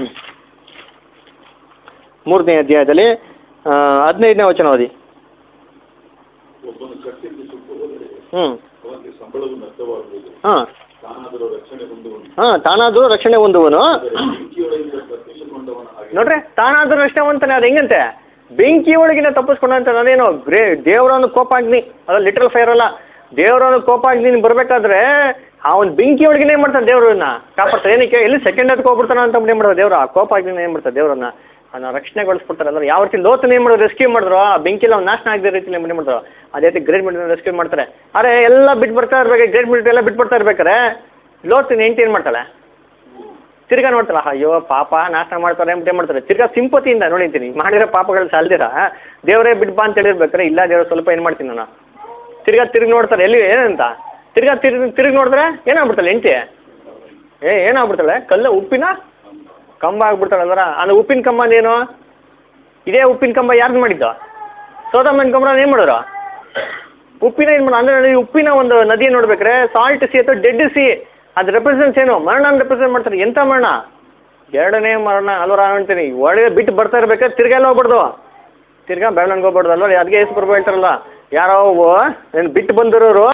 ಮೂರನೇ ಅಧ್ಯಾಯದಲ್ಲಿ ಆ, ಹದಿನೈದನೇ ವಚನ ಓದಿ ಒಬ್ಬನು ಕಟ್ಟಿದ್ದು ಸುಟ್ಟು ಹೋದರೆ ಹ್ಞೂ ಅವನಿಗೆ ಸಂಬಳವು ನಷ್ಟವಾಗುವುದು ಹಾಂ ತಾನಾದರೂ ರಕ್ಷಣೆ ಹೊಂದುವನು ಹಾಂ ತಾನಾದರೂ ರಕ್ಷಣೆ ಹೊಂದುವನು ಆದರೆ ಬೆಂಕಿಯೊಳಗಿಂದ ತಪ್ಪಿಸಿಕೊಂಡವನ ಹಾಗೆ ನೋಡ್ರಿ ತಾನಾದರೂ ರಕ್ಷಣೆವಂತಾನೆ ಅದು ಹೆಂಗಂತೆ ಬೆಂಕಿ ಒಳಗಿನ ತಪ್ಪಿಸ್ಕೊಂಡಂತ ನಾನೇನು ಗ್ರೇ ದೇವರನ್ನು ಕೋಪಾಗ್ನಿ ಅದು ಲಿಟಲ್ ಫೈರ್ ಅಲ್ಲ ದೇವರನ್ನು ಕೋಪಾಗ್ನಿ ಬರಬೇಕಾದ್ರೆ ಅವನ ಬೆಂಕಿ ಒಳಗಿನ ಏನು ಮಾಡ್ತಾನೆ ದೇವ್ರನ್ನ ಕಾಪಾಡ್ತಾರೆ ಏನಕ್ಕೆ ಎಲ್ಲಿ ಸೆಕೆಂಡ್ ಹತ್ಗೆ ಹೋಗ್ಬಿಡ್ತಾನ ಅಂತ ಏನು ಮಾಡೋದು ದೇವ್ರ ಆ ಕೋಪಾಗ್ನಿ ಏನು ಮಾಡ್ತಾರೆ ದೇವ್ರನ್ನ ಅದನ್ನ ರಕ್ಷಣೆಗೊಳಿಸ್ಬಿಡ್ತಾರೆ ಅಂದ್ರೆ ಯಾವ ರೀತಿ ಲೋತನ ಏನು ಮಾಡೋದು ರೆಸ್ಕ್ಯೂ ಮಾಡಿದ್ರು ಆ ಬೆಂಕಿಲ್ಲ ಅವ್ನು ನಾಶನ ಆಗದ ರೀತಿಯಲ್ಲಿ ಏನು ಮಾಡ್ತಾರೆ ಅದೇ ರೀತಿ ಗ್ರೇಟ್ ಮಿಲಿಟರಿ ರೆಸ್ಕ್ಯೂ ಮಾಡ್ತಾರೆ ಆದರೆ ಎಲ್ಲ ಬಿಟ್ಟು ಬರ್ತಾ ಇರ್ಬೇಕು ಗ್ರೇಟ್ ಮಿಲಿಟರಿ ಎಲ್ಲ ಬಿಟ್ಟು ಬರ್ತಾ ಇರ್ಬೇಕಾರೆ ಲೋತನ ಹೆಂಡತಿ ಏನು ಮಾಡ್ತಾಳೆ ತಿರ್ಗಾ ನೋಡ್ತಾರ ಅಯ್ಯೋ ಪಾಪ ನಾಶ ಮಾಡ್ತಾರೆ ಅಂತ ಏನ್ ಮಾಡ್ತಾರೆ ತಿರ್ಗಾ ಸಿಂಪತಿಯಿಂದ ನೋಡಿರ್ತೀನಿ ಮಾಡಿರೋ ಪಾಪಗಳು ಸಾಲ್ದಿರ ದೇವರೇ ಬಿಡ್ ಬಾ ಅಂತ ಹೇಳಿರ್ಬೇಕಾರೆ ಇಲ್ಲ ದೇವ್ರು ಸ್ವಲ್ಪ ಏನು ಮಾಡ್ತೀನಿ ನಾನು ತಿರ್ಗಾ ತಿರ್ಗಿ ನೋಡ್ತಾರೆ ಎಲ್ಲಿ ಏನಂತ ತಿರ್ಗಾ ತಿರ್ಗಿ ತಿರ್ಗಿ ನೋಡಿದ್ರೆ ಏನಾಗ್ಬಿಡ್ತಾಳೆ ಹೆಂಡತಿ ಏ ಏನಾಗ್ಬಿಡ್ತಾಳೆ ಕಲ್ಲು ಉಪ್ಪಿನ ಕಂಬ ಆಗ್ಬಿಡ್ತಾಳೆ ಅದರ ಅಂದ್ರೆ ಉಪ್ಪಿನ ಕಂಬ ಅಂದೇನು ಇದೇ ಉಪ್ಪಿನ ಕಂಬ ಯಾರ್ದು ಮಾಡಿದ್ದು ಸೋದಮ್ಮನ ಕಂಬ ಏನು ಮಾಡೋರು ಉಪ್ಪಿನ ಏನು ಮಾಡೋದು ಅಂದರೆ ಈ ಉಪ್ಪಿನ ಒಂದು ನದಿ ನೋಡ್ಬೇಕಾರೆ ಸಾಲ್ಟ್ ಸಿ ಅಥವಾ ಡೆಡ್ ಸಿ ಅದು ರೆಪ್ರೆಸೆಂಟ್ಸ್ ಏನು ಮರಣ ರೆಪ್ರೆಸೆಂಟ್ ಮಾಡ್ತಾರೆ ಎಂಥ ಮರಣ ಎರಡನೇ ಮರಣ ಅಲ್ವರ ಅಂತೀನಿ ಒಳಗೆ ಬಿಟ್ಟು ಬರ್ತಾ ಇರ್ಬೇಕಾದ್ರೆ ತಿರ್ಗಾ ಎಲ್ಲ ಹೋಗ್ಬಾರ್ದು ತಿರ್ಗಾ ಬೆಳಗ್ಗೆ ಹೋಗ್ಬಾರ್ದು ಅಲ್ವ ಅದಕ್ಕೆ ಯೇಸು ಪ್ರಭು ಹೇಳ್ತಾರಲ್ಲ ಯಾರೋ ಏನು ಬಿಟ್ಟು ಬಂದಿರೋರು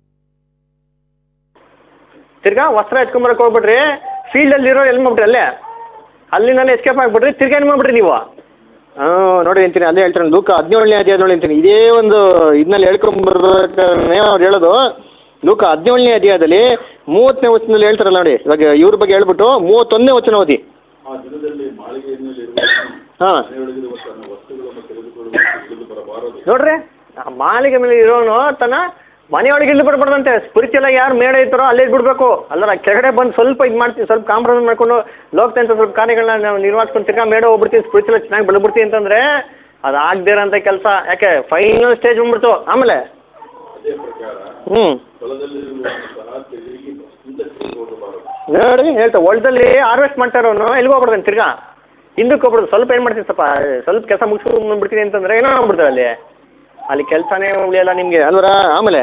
ತಿರ್ಗಾ ವಸ್ತ್ರ ಎತ್ಕೊಂಬರಕ್ಕೆ ಹೋಗ್ಬಿಟ್ರಿ ಫೀಲ್ಡಲ್ಲಿ ಇರೋ ಎಲ್ಲಿ ಮಾಡ್ಬಿಟ್ರಿ ಅಲ್ಲೇ ಅಲ್ಲಿಂದಾನೆ ಎಸ್ಕೇಪ್ ಆಗಿಬಿಟ್ರಿ ತಿರ್ಗಾ ಏನು ಮಾಡ್ಬಿಟ್ರಿ ನೀವು ಹಾಂ ನೋಡಿ ಅಂತೀನಿ ಅಲ್ಲೇ ಹೇಳ್ತಾರೆ ಲೂಕ ಹದಿನೇಳನೇ ಅಧ್ಯಾಯ ನೋಡಿ ಅಂತೀನಿ ಇದೇ ಒಂದು ಇದನ್ನಲ್ಲಿ ಹೇಳ್ಕೊಂಬರ್ಬೇಕಾದ್ರೆ ಅವ್ರು ಹೇಳೋದು ಲೂಕ ಹದಿನೇಳನೇ ಅಧ್ಯಾಯದಲ್ಲಿ ಮೂವತ್ತನೇ ವಚನದಲ್ಲಿ ಹೇಳ್ತಾರಲ್ಲ ನೋಡಿ ಇವಾಗ ಇವ್ರ ಬಗ್ಗೆ ಹೇಳ್ಬಿಟ್ಟು ಮೂವತ್ತೊಂದನೇ ವಚನ ಓದಿ ಆ ದಿನದಲ್ಲಿ ಮಾಳಿಗೆಯಲ್ಲಿರುವವನು ಹಾಂ ಮನೆಯೊಳಗಿರುವ ತನ್ನ ವಸ್ತುಗಳನ್ನು ತೆಗೆದುಕೊಳ್ಳುವ ತಿಳಿದು ಬರಬಾರದು ನೋಡ್ರಿ ಆ ಮಾಳಿಗೆ ಮೇಲೆ ಇರೋನು ತನ್ನ ಮನೆಯೊಳಗೆ ಇಳಿದು ಬಿಡ್ಬಾರ್ದಂತೆ ಸ್ಪಿರಿಚುವಲ್ ಆಗಿ ಯಾರು ಮೇಡ ಇರ್ತಾರೋ ಅಲ್ಲೇ ಬಿಡಬೇಕು ಅಲ್ಲರ ಕೆಳಗಡೆ ಬಂದು ಸ್ವಲ್ಪ ಇದು ಮಾಡ್ತೀನಿ ಸ್ವಲ್ಪ ಕಾಂಪ್ರಮೈಸ್ ಮಾಡ್ಕೊಂಡು ಲೋಕತಂತ್ರ ಸ್ವಲ್ಪ ಕಾರ್ಯಗಳನ್ನ ನಾವು ನಿರ್ವಹಿಸ್ಕೊಂಡು ತಿರ್ಗಾ ಮೇಡ ಹೋಗ್ಬಿಡ್ತೀನಿ ಸ್ಪಿರಿಚುವಲ್ ಚೆನ್ನಾಗಿ ಬೆಳೆದ್ಬಿಡ್ತೀನಿ ಅಂತಂದ್ರೆ ಅದು ಆಗದೇ ಇರೋಂಥ ಕೆಲಸ ಯಾಕೆ ಫೈನಲ್ ಸ್ಟೇಜ್ ಬಂದ್ಬಿಡ್ತು ಆಮೇಲೆ ಅದೇ ಪ್ರಕಾರ ಹ್ಞೂ ಹೊಲದಲ್ಲಿರುವವನು ಸಹ ತೆಗೆದು ಹಿಂದಕ್ಕೆ ಹೋಗಬಾರದು ನೋಡಿ ಹೇಳ್ತಾ ಹೊಲದಲ್ಲಿ ಹಾರ್ವೆಸ್ಟ್ ಮಾಡ್ತಾರೋನು ಎಲ್ಲಿಗೆ ಹೋಗ್ಬಿಡ್ತಾನೆ ತಿರ್ಗಾ ಹಿಂದಕ್ಕೆ ಹೋಗ್ಬಿಡ್ದು ಸ್ವಲ್ಪ ಏನು ಮಾಡ್ತೀನಿ ಸ್ವಲ್ಪ ಸ್ವಲ್ಪ ಕೆಲಸ ಮುಗಿಸ್ಕೊಂಡು ಬಿಡ್ತೀನಿ ಅಂತಂದ್ರೆ ಏನೋ ಆಗ್ಬಿಡ್ತಾರೆ ಅಲ್ಲಿ ಅಲ್ಲಿ ಕೆಲಸನೇ ಉಳಿಯಲ್ಲ ನಿಮಗೆ ಅಲ್ವರ ಆಮೇಲೆ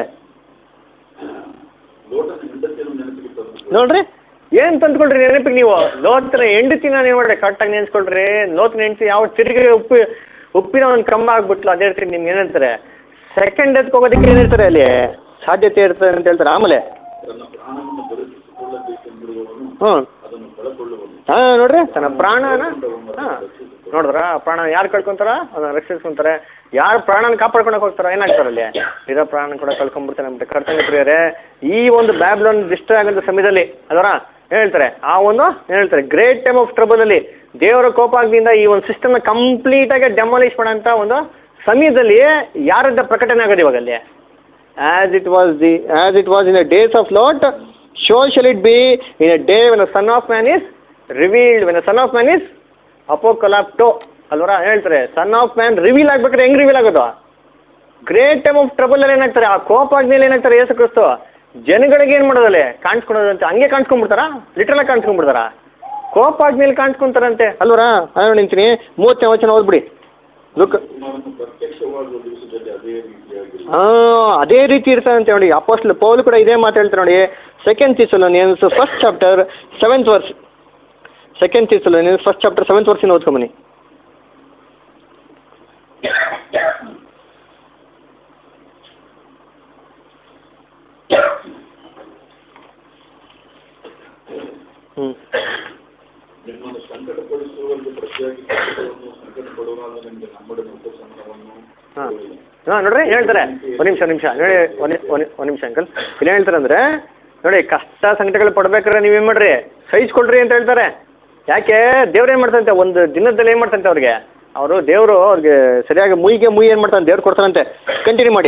ಲೋಟದ ಹೆಂಡತಿಯನ್ನು ನೆನಪಿಗೆ ತಂದು ನೋಡ್ರಿ ಏನು ತಂದ್ಕೊಳ್ರಿ ನೆನಪಿಗೆ ನೀವು ಲೋತ್ರ ಹೆಂಡತಿನ ನೀವು ಮಾಡ್ರಿ ಕರೆಕ್ಟಾಗಿ ನೆನೆಸ್ಕೊಳ್ರಿ ಲೋತ್ನ ಹೆಂಡತಿ ಯಾವ ತಿರುಗಿ ಉಪ್ಪಿ ಉಪ್ಪಿನ ಒಂದು ಕಂಬ ಆಗ್ಬಿಟ್ಲು ಅದೇ ರೀತಿ ನಿಮ್ಗೆ ಏನಂತಾರೆ ಸೆಕೆಂಡ್ ಎತ್ಗೆ ಹೋಗೋದಕ್ಕೆ ಏನಿರ್ತಾರೆ ಅಲ್ಲಿ ಸಾಧ್ಯತೆ ಇರ್ತದೆ ಅಂತ ಹೇಳ್ತಾರೆ ಆಮೇಲೆ ತನ್ನ ಪ್ರಾಣವನ್ನು ಬರೆಸಿಕೊಳ್ಳಬೇಕೆಂದಿರುವವನು ಹ್ಞೂ ಅದನ್ನು ಕಳಕೊಳ್ಳುವನು ಹಾಂ ನೋಡ್ರಿ ತನ್ನ ಪ್ರಾಣನ ಹಾಂ ನೋಡಿದ್ರ ಪ್ರಾಣ ಯಾರು ಕಳ್ಕೊಂತಾರ ಅದನ್ನ ರಕ್ಷಿಸ್ಕೊಂತಾರೆ ಯಾರು ಪ್ರಾಣನ ಕಾಪಾಡ್ಕೊಳಕ್ ಹೋಗ್ತಾರ ಏನಾಗ್ತಾರೆ ಅಲ್ಲಿ ಇರೋ ಪ್ರಾಣ ಕೂಡ ಕಳ್ಕೊಂಡ್ಬಿಡ್ತಾರೆ ಅಂದ್ಬಿಟ್ಟು ಕರ್ತವ್ಯ ಪ್ರಿಯರೇ ಈ ಒಂದು ಬ್ಯಾಬ್ಲೋನ್ ಡಿಸ್ಟ್ರಾಯ್ ಆಗಂತ ಸಮಯದಲ್ಲಿ ಅದರ ಹೇಳ್ತಾರೆ ಆ ಒಂದು ಏನ್ ಹೇಳ್ತಾರೆ ಗ್ರೇಟ್ ಟೈಮ್ ಆಫ್ ಟ್ರಬಲ್ ಅಲ್ಲಿ ದೇವರ ಕೋಪಾಗ್ನಿಂದ ಈ ಒಂದು ಸಿಸ್ಟಮ್ನ ಕಂಪ್ಲೀಟ್ ಆಗಿ ಡೆಮಾಲಿಷ್ ಮಾಡೋಂಥ ಒಂದು ಸಮಯದಲ್ಲಿ ಯಾರದ ಪ್ರಕಟಣೆ ಆಗೋದು ಇವಾಗ ಅಲ್ಲಿ as it was the as it was in the days of Lot, so shall it be in a day when the Son of Man is revealed. When the Son of Man is apocalypto. ಅಲ್ವರ ಹೇಳ್ತಾರೆ ಸನ್ of man reveal ಆಗ್ಬೇಕಾದ್ರೆ ಹೆಂಗ್ reveal ಆಗೋದು great time of trouble ಅಲ್ಲಿ ಏನಾಗ್ತಾರೆ ಆ ಕೋಪ ಆದ್ಮೇಲೆ ಏನಾಗ್ತಾರೆ ಯೇಸು ಕ್ರಿಸ್ತು ಜನಗಳಿಗೆ ಏನು ಮಾಡೋದಲ್ಲಿ ಕಾಣಿಸ್ಕೊಳೋದಂತೆ ಹಂಗೆ ಕಾಣಿಸ್ಕೊಂಡ್ಬಿಡ್ತಾರಾ ಲಿಟ್ರಲಾಗಿ ಕಾಣಿಸ್ಕೊಂಡ್ಬಿಡ್ತಾರ ಕೋಪ ಆದ್ಮೇಲೆ ಕಾಣಿಸ್ಕೊಂತಾರಂತೆ ಅಲ್ವರ ನಾನು ನಿಂತೀನಿ ಮೂವತ್ತನೇ ವಚನ ಓದ್ಬಿಡಿ ಲುಕ್ ಕುಮಾರನು ಪ್ರತ್ಯಕ್ಷವಾಗುವ ದಿವಸದಲ್ಲಿ ಅದೇ ರೀತಿಯಾಗಿ ಹಾಂ ಅದೇ ರೀತಿ ಇರ್ತಾರಂತೆ ನೋಡಿ ಅಪೋಸ್ಟ್ಲ್ ಪೌಲ್ ಕೂಡ ಇದೇ ಮಾತು ಹೇಳ್ತಾರೆ ನೋಡಿ second Thessalonians first chapter seventh verse second Thessalonians first chapter seventh ವರ್ಸಿನ ಓದ್ಕೊಂಬನಿ ಹ್ಞೂ ನಿಮ್ಮನ್ನು ಸಂಕಟಪಡಿಸುವವರಿಗೆ ಪ್ರತಿಯಾಗಿ ಸಂಕಟವನ್ನು ಸಂಕಟಪಡುವಾಗ ನಿಮಗೆ ನಮ್ಮೊಡನೆ ಉಪಶಮನವನ್ನು ಹಾಂ ಕೊಡುವೆನು. ಹಾಂ ನೋಡ್ರಿ ಹೇಳ್ತಾರೆ ಒಂದು ನಿಮಿಷ ನಿಮಿಷ ನೋಡಿ ಒಂದು ಒಂದು ಒಂದು ನಿಮಿಷ ಅಂಕಲ್ ಇಲ್ಲಿ ಹೇಳ್ತಾರೆ ಅಂದರೆ ನೋಡಿ ಕಷ್ಟ ಸಂಕಟಗಳು ಪಡ್ಬೇಕಾದ್ರೆ ನೀವೇನು ಮಾಡ್ರಿ ಸಹಿಸ್ಕೊಳ್ರಿ ಅಂತ ಹೇಳ್ತಾರೆ ಯಾಕೆ ದೇವ್ರು ಏನು ಮಾಡ್ತಂತೆ ಒಂದು ದಿನದಲ್ಲಿ ಏನು ಮಾಡ್ತಂತೆ ಅವ್ರಿಗೆ ಅವರು ದೇವರು ಅವ್ರಿಗೆ ಸರಿಯಾಗಿ ಮುಯಿಗೆ ಮುಯಿ ಏನು ಮಾಡ್ತಾನೆ ದೇವ್ರು ಕೊಡ್ತಾರಂತೆ ಕಂಟಿನ್ಯೂ ಮಾಡಿ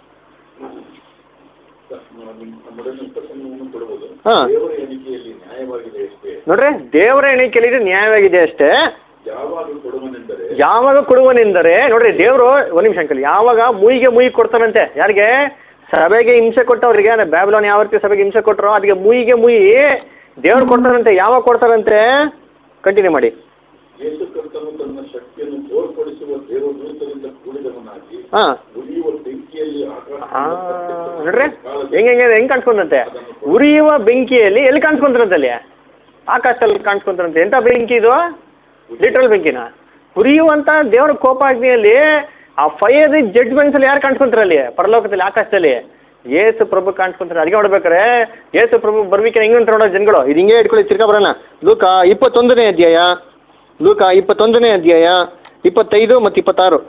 ನಿಮ್ಮ- ನಮ್ಮೊಡನೆ ಉಪಶಮನವನ್ನು ಕೊಡುವುದು ಹಾಂ. ದೇವರ ಎಣಿಕೆಯಲ್ಲಿ ನ್ಯಾಯವಾಗಿದೆ ಅಷ್ಟೇ ನೋಡ್ರಿ ದೇವರ ಎಣಿಕೆಯಲ್ಲಿ ಇದು ನ್ಯಾಯವಾಗಿದೆ ಅಷ್ಟೇ ಯಾವಾಗ ಕೊಡುವನೆಂದರೆ ಯಾವಾಗ ಕೊಡುವನೆಂದರೆ ನೋಡ್ರಿ ದೇವರು ಒಂದು ನಿಮಿಷ ಅಂಕಲ್ ಯಾವಾಗ ಮುಯಿಗೆ ಮುಯಿ ಕೊಡ್ತಾರಂತೆ ಯಾರಿಗೆ ಸಭೆಗೆ ಹಿಂಸೆ ಕೊಟ್ಟವ್ರಿಗೆ ಅಂದ್ರೆ ಬ್ಯಾಬ್ಲೋನ್ ಯಾವ ರೀತಿ ಸಭೆಗೆ ಹಿಂಸೆ ಕೊಟ್ಟರು ಅದಕ್ಕೆ ಮುಯಿಗೆ ಮುಯಿ ದೇವ್ರು ಕೊಡ್ತಾರಂತೆ ಯಾವಾಗ ಕೊಡ್ತಾರಂತೆ ಕಂಟಿನ್ಯೂ ಮಾಡಿ ಯೇಸು ಕರ್ತನು ತನ್ನ ಶಕ್ತಿಯನ್ನು ತೋರ್ಪಡಿಸುವ ದೇವದೂತರಿಂದ ಕೂಡಿದವನಾಗಿ ಹಾಂ ಉರಿಯುವ ಬೆಂಕಿಯಲ್ಲಿ ಆ, ನೋಡ್ರಿ ಹೆಂಗೆ ಹೆಂಗೆ ಹೆಂಗೆ ಕಾಣಿಸ್ಕೊಂಡಂತೆ ಉರಿಯುವ ಬೆಂಕಿಯಲ್ಲಿ ಎಲ್ಲಿ ಕಾಣಿಸ್ಕೊಂತಾರಂತೆ ಅಲ್ಲಿ ಆಕಾಶದಲ್ಲಿ ಕಾಣಿಸ್ಕೊಂತಾರಂತೆ ಎಂಥ ಬೆಂಕಿ ಇದು ಲಿಟ್ರಲ್ ಬೆಂಕಿನ ಉರಿಯುವಂಥ ದೇವರ ಕೋಪಾಗ್ನಿಯಲ್ಲಿ ಆ ಫೈರ್ ಜಡ್ಜ್ಮೆಂಟ್ಸ್ ಅಲ್ಲಿ ಯಾರು ಕಾಣಿಸ್ಕೊಂತಾರೆ ಅಲ್ಲಿ ಪರಲೋಕದಲ್ಲಿ ಆಕಾಶದಲ್ಲಿ ಏಸು ಪ್ರಭು ಕಾಣಿಸ್ಕೊಂತಾರೆ ಅದಕ್ಕೆ ನೋಡ್ಬೇಕಾರೆ ಏಸು ಪ್ರಭು ಬರ್ಬೇಕೆ ಹೆಂಗೆ ಅಂತ ನೋಡೋ ಜನಗಳು ಇದು ಹಿಂಗೆ ಇಟ್ಕೊಳ್ಳಿ ತಿರ್ಗಾ ಬರೋಣ ಲೂಕ ಇಪ್ಪತ್ತೊಂದನೇ ಅಧ್ಯಾಯ ಲೂಕ ಇಪ್ಪತ್ತೊಂದನೇ ಅಧ್ಯಾಯ ಇಪ್ಪತ್ತೈದು ಮತ್ತು ಇಪ್ಪತ್ತಾರು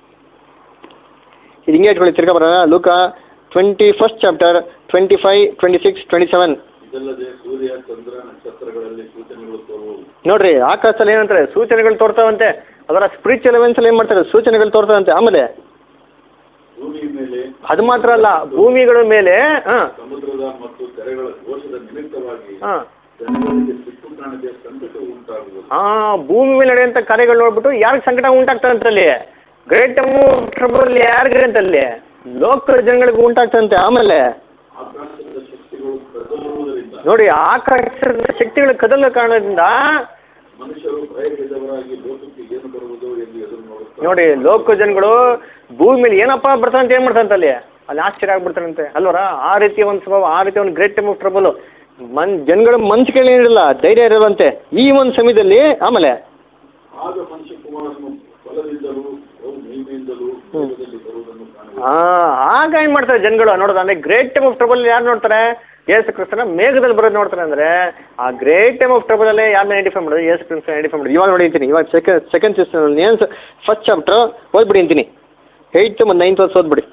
ಇದು ಹಿಂಗೆ ಇಟ್ಕೊಳ್ಳಿ ತಿರ್ಗಾ ಬರೋಣ ಲೂಕ twenty first chapter twenty five twenty six twenty seven ಇದಲ್ಲದೆ ಸೂರ್ಯ ಚಂದ್ರ ನಕ್ಷತ್ರಗಳಲ್ಲಿ ಸೂಚನೆಗಳು ತೋರುವವು ನೋಡ್ರಿ ಆಕಾಶದಲ್ಲಿ ಏನಂತಾರೆ ಸೂಚನೆಗಳು ತೋರ್ತಾವಂತೆ ಅದರ ಸ್ಪಿರಿಚುವಲ್ ಎವೆಂಟ್ಸಲ್ಲಿ ಏನು ಮಾಡ್ತಾರೆ ಸೂಚನೆಗಳು ತೋರ್ತಾವಂತೆ ಆಮೇಲೆ ಭೂಮಿ ಮೇಲೆ ಅದು ಮಾತ್ರ ಅಲ್ಲ ಭೂಮಿಗಳ ಮೇಲೆ ಹಾಂ ಸಮುದ್ರದ ಮತ್ತು ತೆರೆಗಳ ದೋಷದ ನಿಮಿತ್ತವಾಗಿ ಹಾಂ ಜನಗಳಿಗೆ ಸಿಟ್ಟು ಕಾಣದೆ ಸಂಕಟ ಉಂಟಾಗುವುದು ಹಾಂ ಭೂಮಿ ಮೇಲೆ ನಡೆಯುವಂಥ ಕಾರ್ಯಗಳು ನೋಡ್ಬಿಟ್ಟು ಯಾರಿಗೆ ಸಂಕಟ ಉಂಟಾಗ್ತದಂತಲ್ಲಿ ಗ್ರೇಟ್ ಟ್ರಬಲ್ ಯಾರಿಗೆ ಅಂತಲ್ಲಿ ಲೋಕ ಜನಗಳಿಗೆ ಉಂಟಾಗ್ತದಂತೆ ಆಮೇಲೆ ಆಕಾಶದ ಶಕ್ತಿಗಳು ಕದಲುವುದರಿಂದ ನೋಡಿ ಆಕಾಶದ ಶಕ್ತಿಗಳ ಕದಲ ಕಾರಣದಿಂದ ಮನುಷ್ಯರು ಭಯಭೀತರಾಗಿ ಲೋಕಕ್ಕೆ ಏನು ಬರುವುದೋ ಎಂದು ಎದುರು ನೋಡುತ್ತಾರೆ ನೋಡಿ ಲೋಕ ಜನಗಳು ಭೂಮಿ ಮೇಲೆ ಏನಪ್ಪ ಬರ್ತಾನಂತ ಏನು ಮಾಡ್ತಾನಂತ ಅಲ್ಲಿ ಅಲ್ಲಿ ಆಶ್ಚರ್ಯ ಆಗ್ಬಿಡ್ತಾನಂತೆ ಅಲ್ವರ ಆ ರೀತಿಯ ಒಂದು ಸ್ವಭಾವ ಆ ರೀತಿಯ ಒಂದು ಗ್ರೇಟ್ ಟೈಮ್ ಆಫ್ ಟ್ರಬಲ್ ಮನ್ ಜನಗಳ ಮನ್ಸಿಗೆ ಏನಿರಲ್ಲ ಧೈರ್ಯ ಇರಲ್ವಂತೆ ಈ ಒಂದು ಸಮಯದಲ್ಲಿ ಆಮೇಲೆ ಆಗ ಮನುಷ್ಯ ಕುಮಾರನು ಫಲದಿಂದಲೂ ಬಹು ಮಹಿಮೆಯಿಂದಲೂ ಲೋಕದಲ್ಲಿ ಬರುವುದನ್ನು ಕಾಣುವುದು ಹಾಂ ಆಗ ಏನು ಮಾಡ್ತಾರೆ ಜನಗಳು ನೋಡೋದು ಅಂದರೆ ಗ್ರೇಟ್ ಟೈಮ್ ಆಫ್ ಟ್ರಬಲ್ ಯಾರು ನೋಡ್ತಾರೆ ಯೇಸು ಕ್ರಿಸ್ತನ ಮೇಘದಲ್ಲಿ ಬರೋದು ನೋಡ್ತಾರೆ ಅಂದರೆ ಆ ಗ್ರೇಟ್ ಟೈಮ್ ಆಫ್ ಟ್ರಬಲಲ್ಲೇ ಯಾರನ್ನ ಐಡೆಂಟಿಫೈ ಮಾಡೋದು ಯೇಸು ಕ್ರಿಸ್ತನ ಐಡೆಂಟಿಫೈ ಮಾಡೋದು ಇವಾಗ ನೋಡಿ ಅಂತೀನಿ ಇವಾಗ ಸೆಕೆಂಡ್ ಸೆಕೆಂಡ್ ಸಿಸ್ಟಮ್ ಏನು ಫಸ್ಟ್ ಚಾಪ್ಟರ್ ಓದ್ಬಿಡಿ ಅಂತೀನಿ ಏಯ್ತ್ ಮತ್ತು ನೈನ್ತ್ ವರ್ಷ ಓದ್ಬಿಡಿ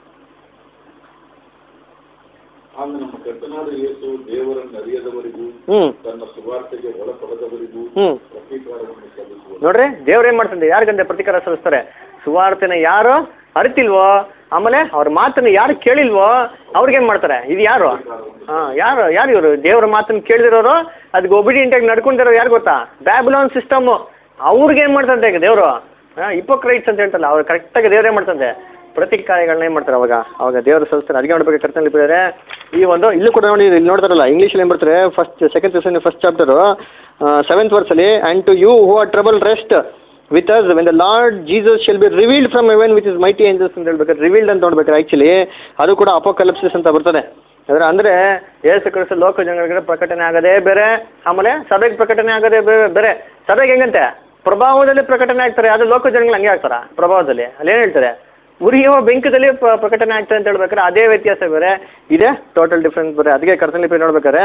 ಆಗ ನಮ್ಮ ಕರ್ತನಾದ ಯೇಸು ದೇವರನ್ನು ಅರಿಯದವರಿಗೂ ಹ್ಞೂ ತನ್ನ ಸುವಾರ್ತೆಗೆ ಒಳಪಡದವರಿಗೂ ಹ್ಞೂ ಪ್ರತೀಕಾರವನ್ನು ಸಲ್ಲಿಸುವರು ನೋಡ್ರಿ ದೇವ್ರು ಏನು ಮಾಡ್ತಾರೆ ಯಾರಿಗಂತೆ ಪ್ರತಿಕಾರ ಸಲ್ಲಿಸ್ತಾರೆ ಸುವಾರ್ತೆನ ಯಾರು ಅರಿತಿಲ್ವೋ ಆಮೇಲೆ ಅವ್ರ ಮಾತನ್ನ ಯಾರು ಕೇಳಿಲ್ವೋ ಅವ್ರಿಗೇನು ಮಾಡ್ತಾರೆ ಇದು ಯಾರು ಹಾಂ ಯಾರು ಯಾರು ಇವರು ದೇವ್ರ ಮಾತನ್ನ ಕೇಳಿದಿರೋರು ಅದಕ್ಕೆ ಒಬಿಡಿಯಂಟಾಗಿ ನಡ್ಕೊಂಡಿರೋ ಯಾರು ಗೊತ್ತಾ ಬ್ಯಾಬ್ಲಾನ್ ಸಿಸ್ಟಮು ಅವ್ರಿಗೇನು ಮಾಡ್ತಂತೆ ಈಗ ದೇವರು ಹಾಂ ಇಪೋಕ್ರೈಟ್ಸ್ ಅಂತ ಹೇಳ್ತಲ್ಲ ಅವ್ರು ಕರೆಕ್ಟಾಗಿ ದೇವ್ರು ಏನು ಮಾಡ್ತಂತೆ ಪ್ರತಿಕಾರಗಳನ್ನ ಏನು ಮಾಡ್ತಾರೆ ಅವಾಗ ಅವಾಗ ದೇವರು ಸಲ್ಲಿಸ್ತಾರೆ ಅದಕ್ಕೆ ನೋಡ್ಬೇಕು ಕರ್ತನಲ್ಲಿ ಬಿಡಿದ್ರೆ ಈ ಒಂದು ಇಲ್ಲೂ ಕೂಡ ನೋಡಿ ಇಲ್ಲಿ ನೋಡ್ತಾರಲ್ಲ ಇಂಗ್ಲೀಷಲ್ಲಿ ಏನು ಬರ್ತಾರೆ first second session first chapter seventh ವರ್ಸಲ್ಲಿ and to you who are trouble rest with us when the Lord Jesus shall be revealed from heaven with his mighty angels ಅಂತ ಹೇಳ್ಬೇಕಾದ್ರೆ ರಿವೀಲ್ಡ್ ಅಂತ ನೋಡ್ಬೇಕಾದ್ರೆ ಆ್ಯಕ್ಚುಲಿ ಅದು ಕೂಡ ಅಪೋಕಲಿಪ್ಸಿಸ್ ಅಂತ ಬರ್ತದೆ ಅದರ ಅಂದರೆ ಏಸು ಕ್ರಿಸ್ತ ಲೋಕ ಜನಗಳಿಗೆ ಪ್ರಕಟಣೆ ಆಗೋದೇ ಬೇರೆ ಆಮೇಲೆ ಸಭೆಗೆ ಪ್ರಕಟಣೆ ಆಗೋದೇ ಬೇರೆ ಬೇರೆ ಸಭೆಗೆ ಹೆಂಗಂತೆ ಪ್ರಭಾವದಲ್ಲಿ ಪ್ರಕಟಣೆ ಆಗ್ತಾರೆ ಅದು ಲೋಕ ಜನಗಳು ಹಂಗೆ ಆಗ್ತಾರ ಪ್ರಭಾವದಲ್ಲಿ ಅಲ್ಲಿ ಏನು ಹೇಳ್ತಾರೆ ಉರಿಯುವ ಬೆಂಕದಲ್ಲಿ ಪ್ರ- ಪ್ರಕಟಣೆ ಆಗ್ತದೆ ಅಂತ ಹೇಳ್ಬೇಕಾದ್ರೆ ಅದೇ ವ್ಯತ್ಯಾಸ ಬೇರೆ ಇದೆ ಟೋಟಲ್ ಡಿಫ್ರೆನ್ಸ್ ಬೇರೆ ಅದಕ್ಕೆ ಕರ್ತನಲ್ಲಿ ನೋಡ್ಬೇಕಾದ್ರೆ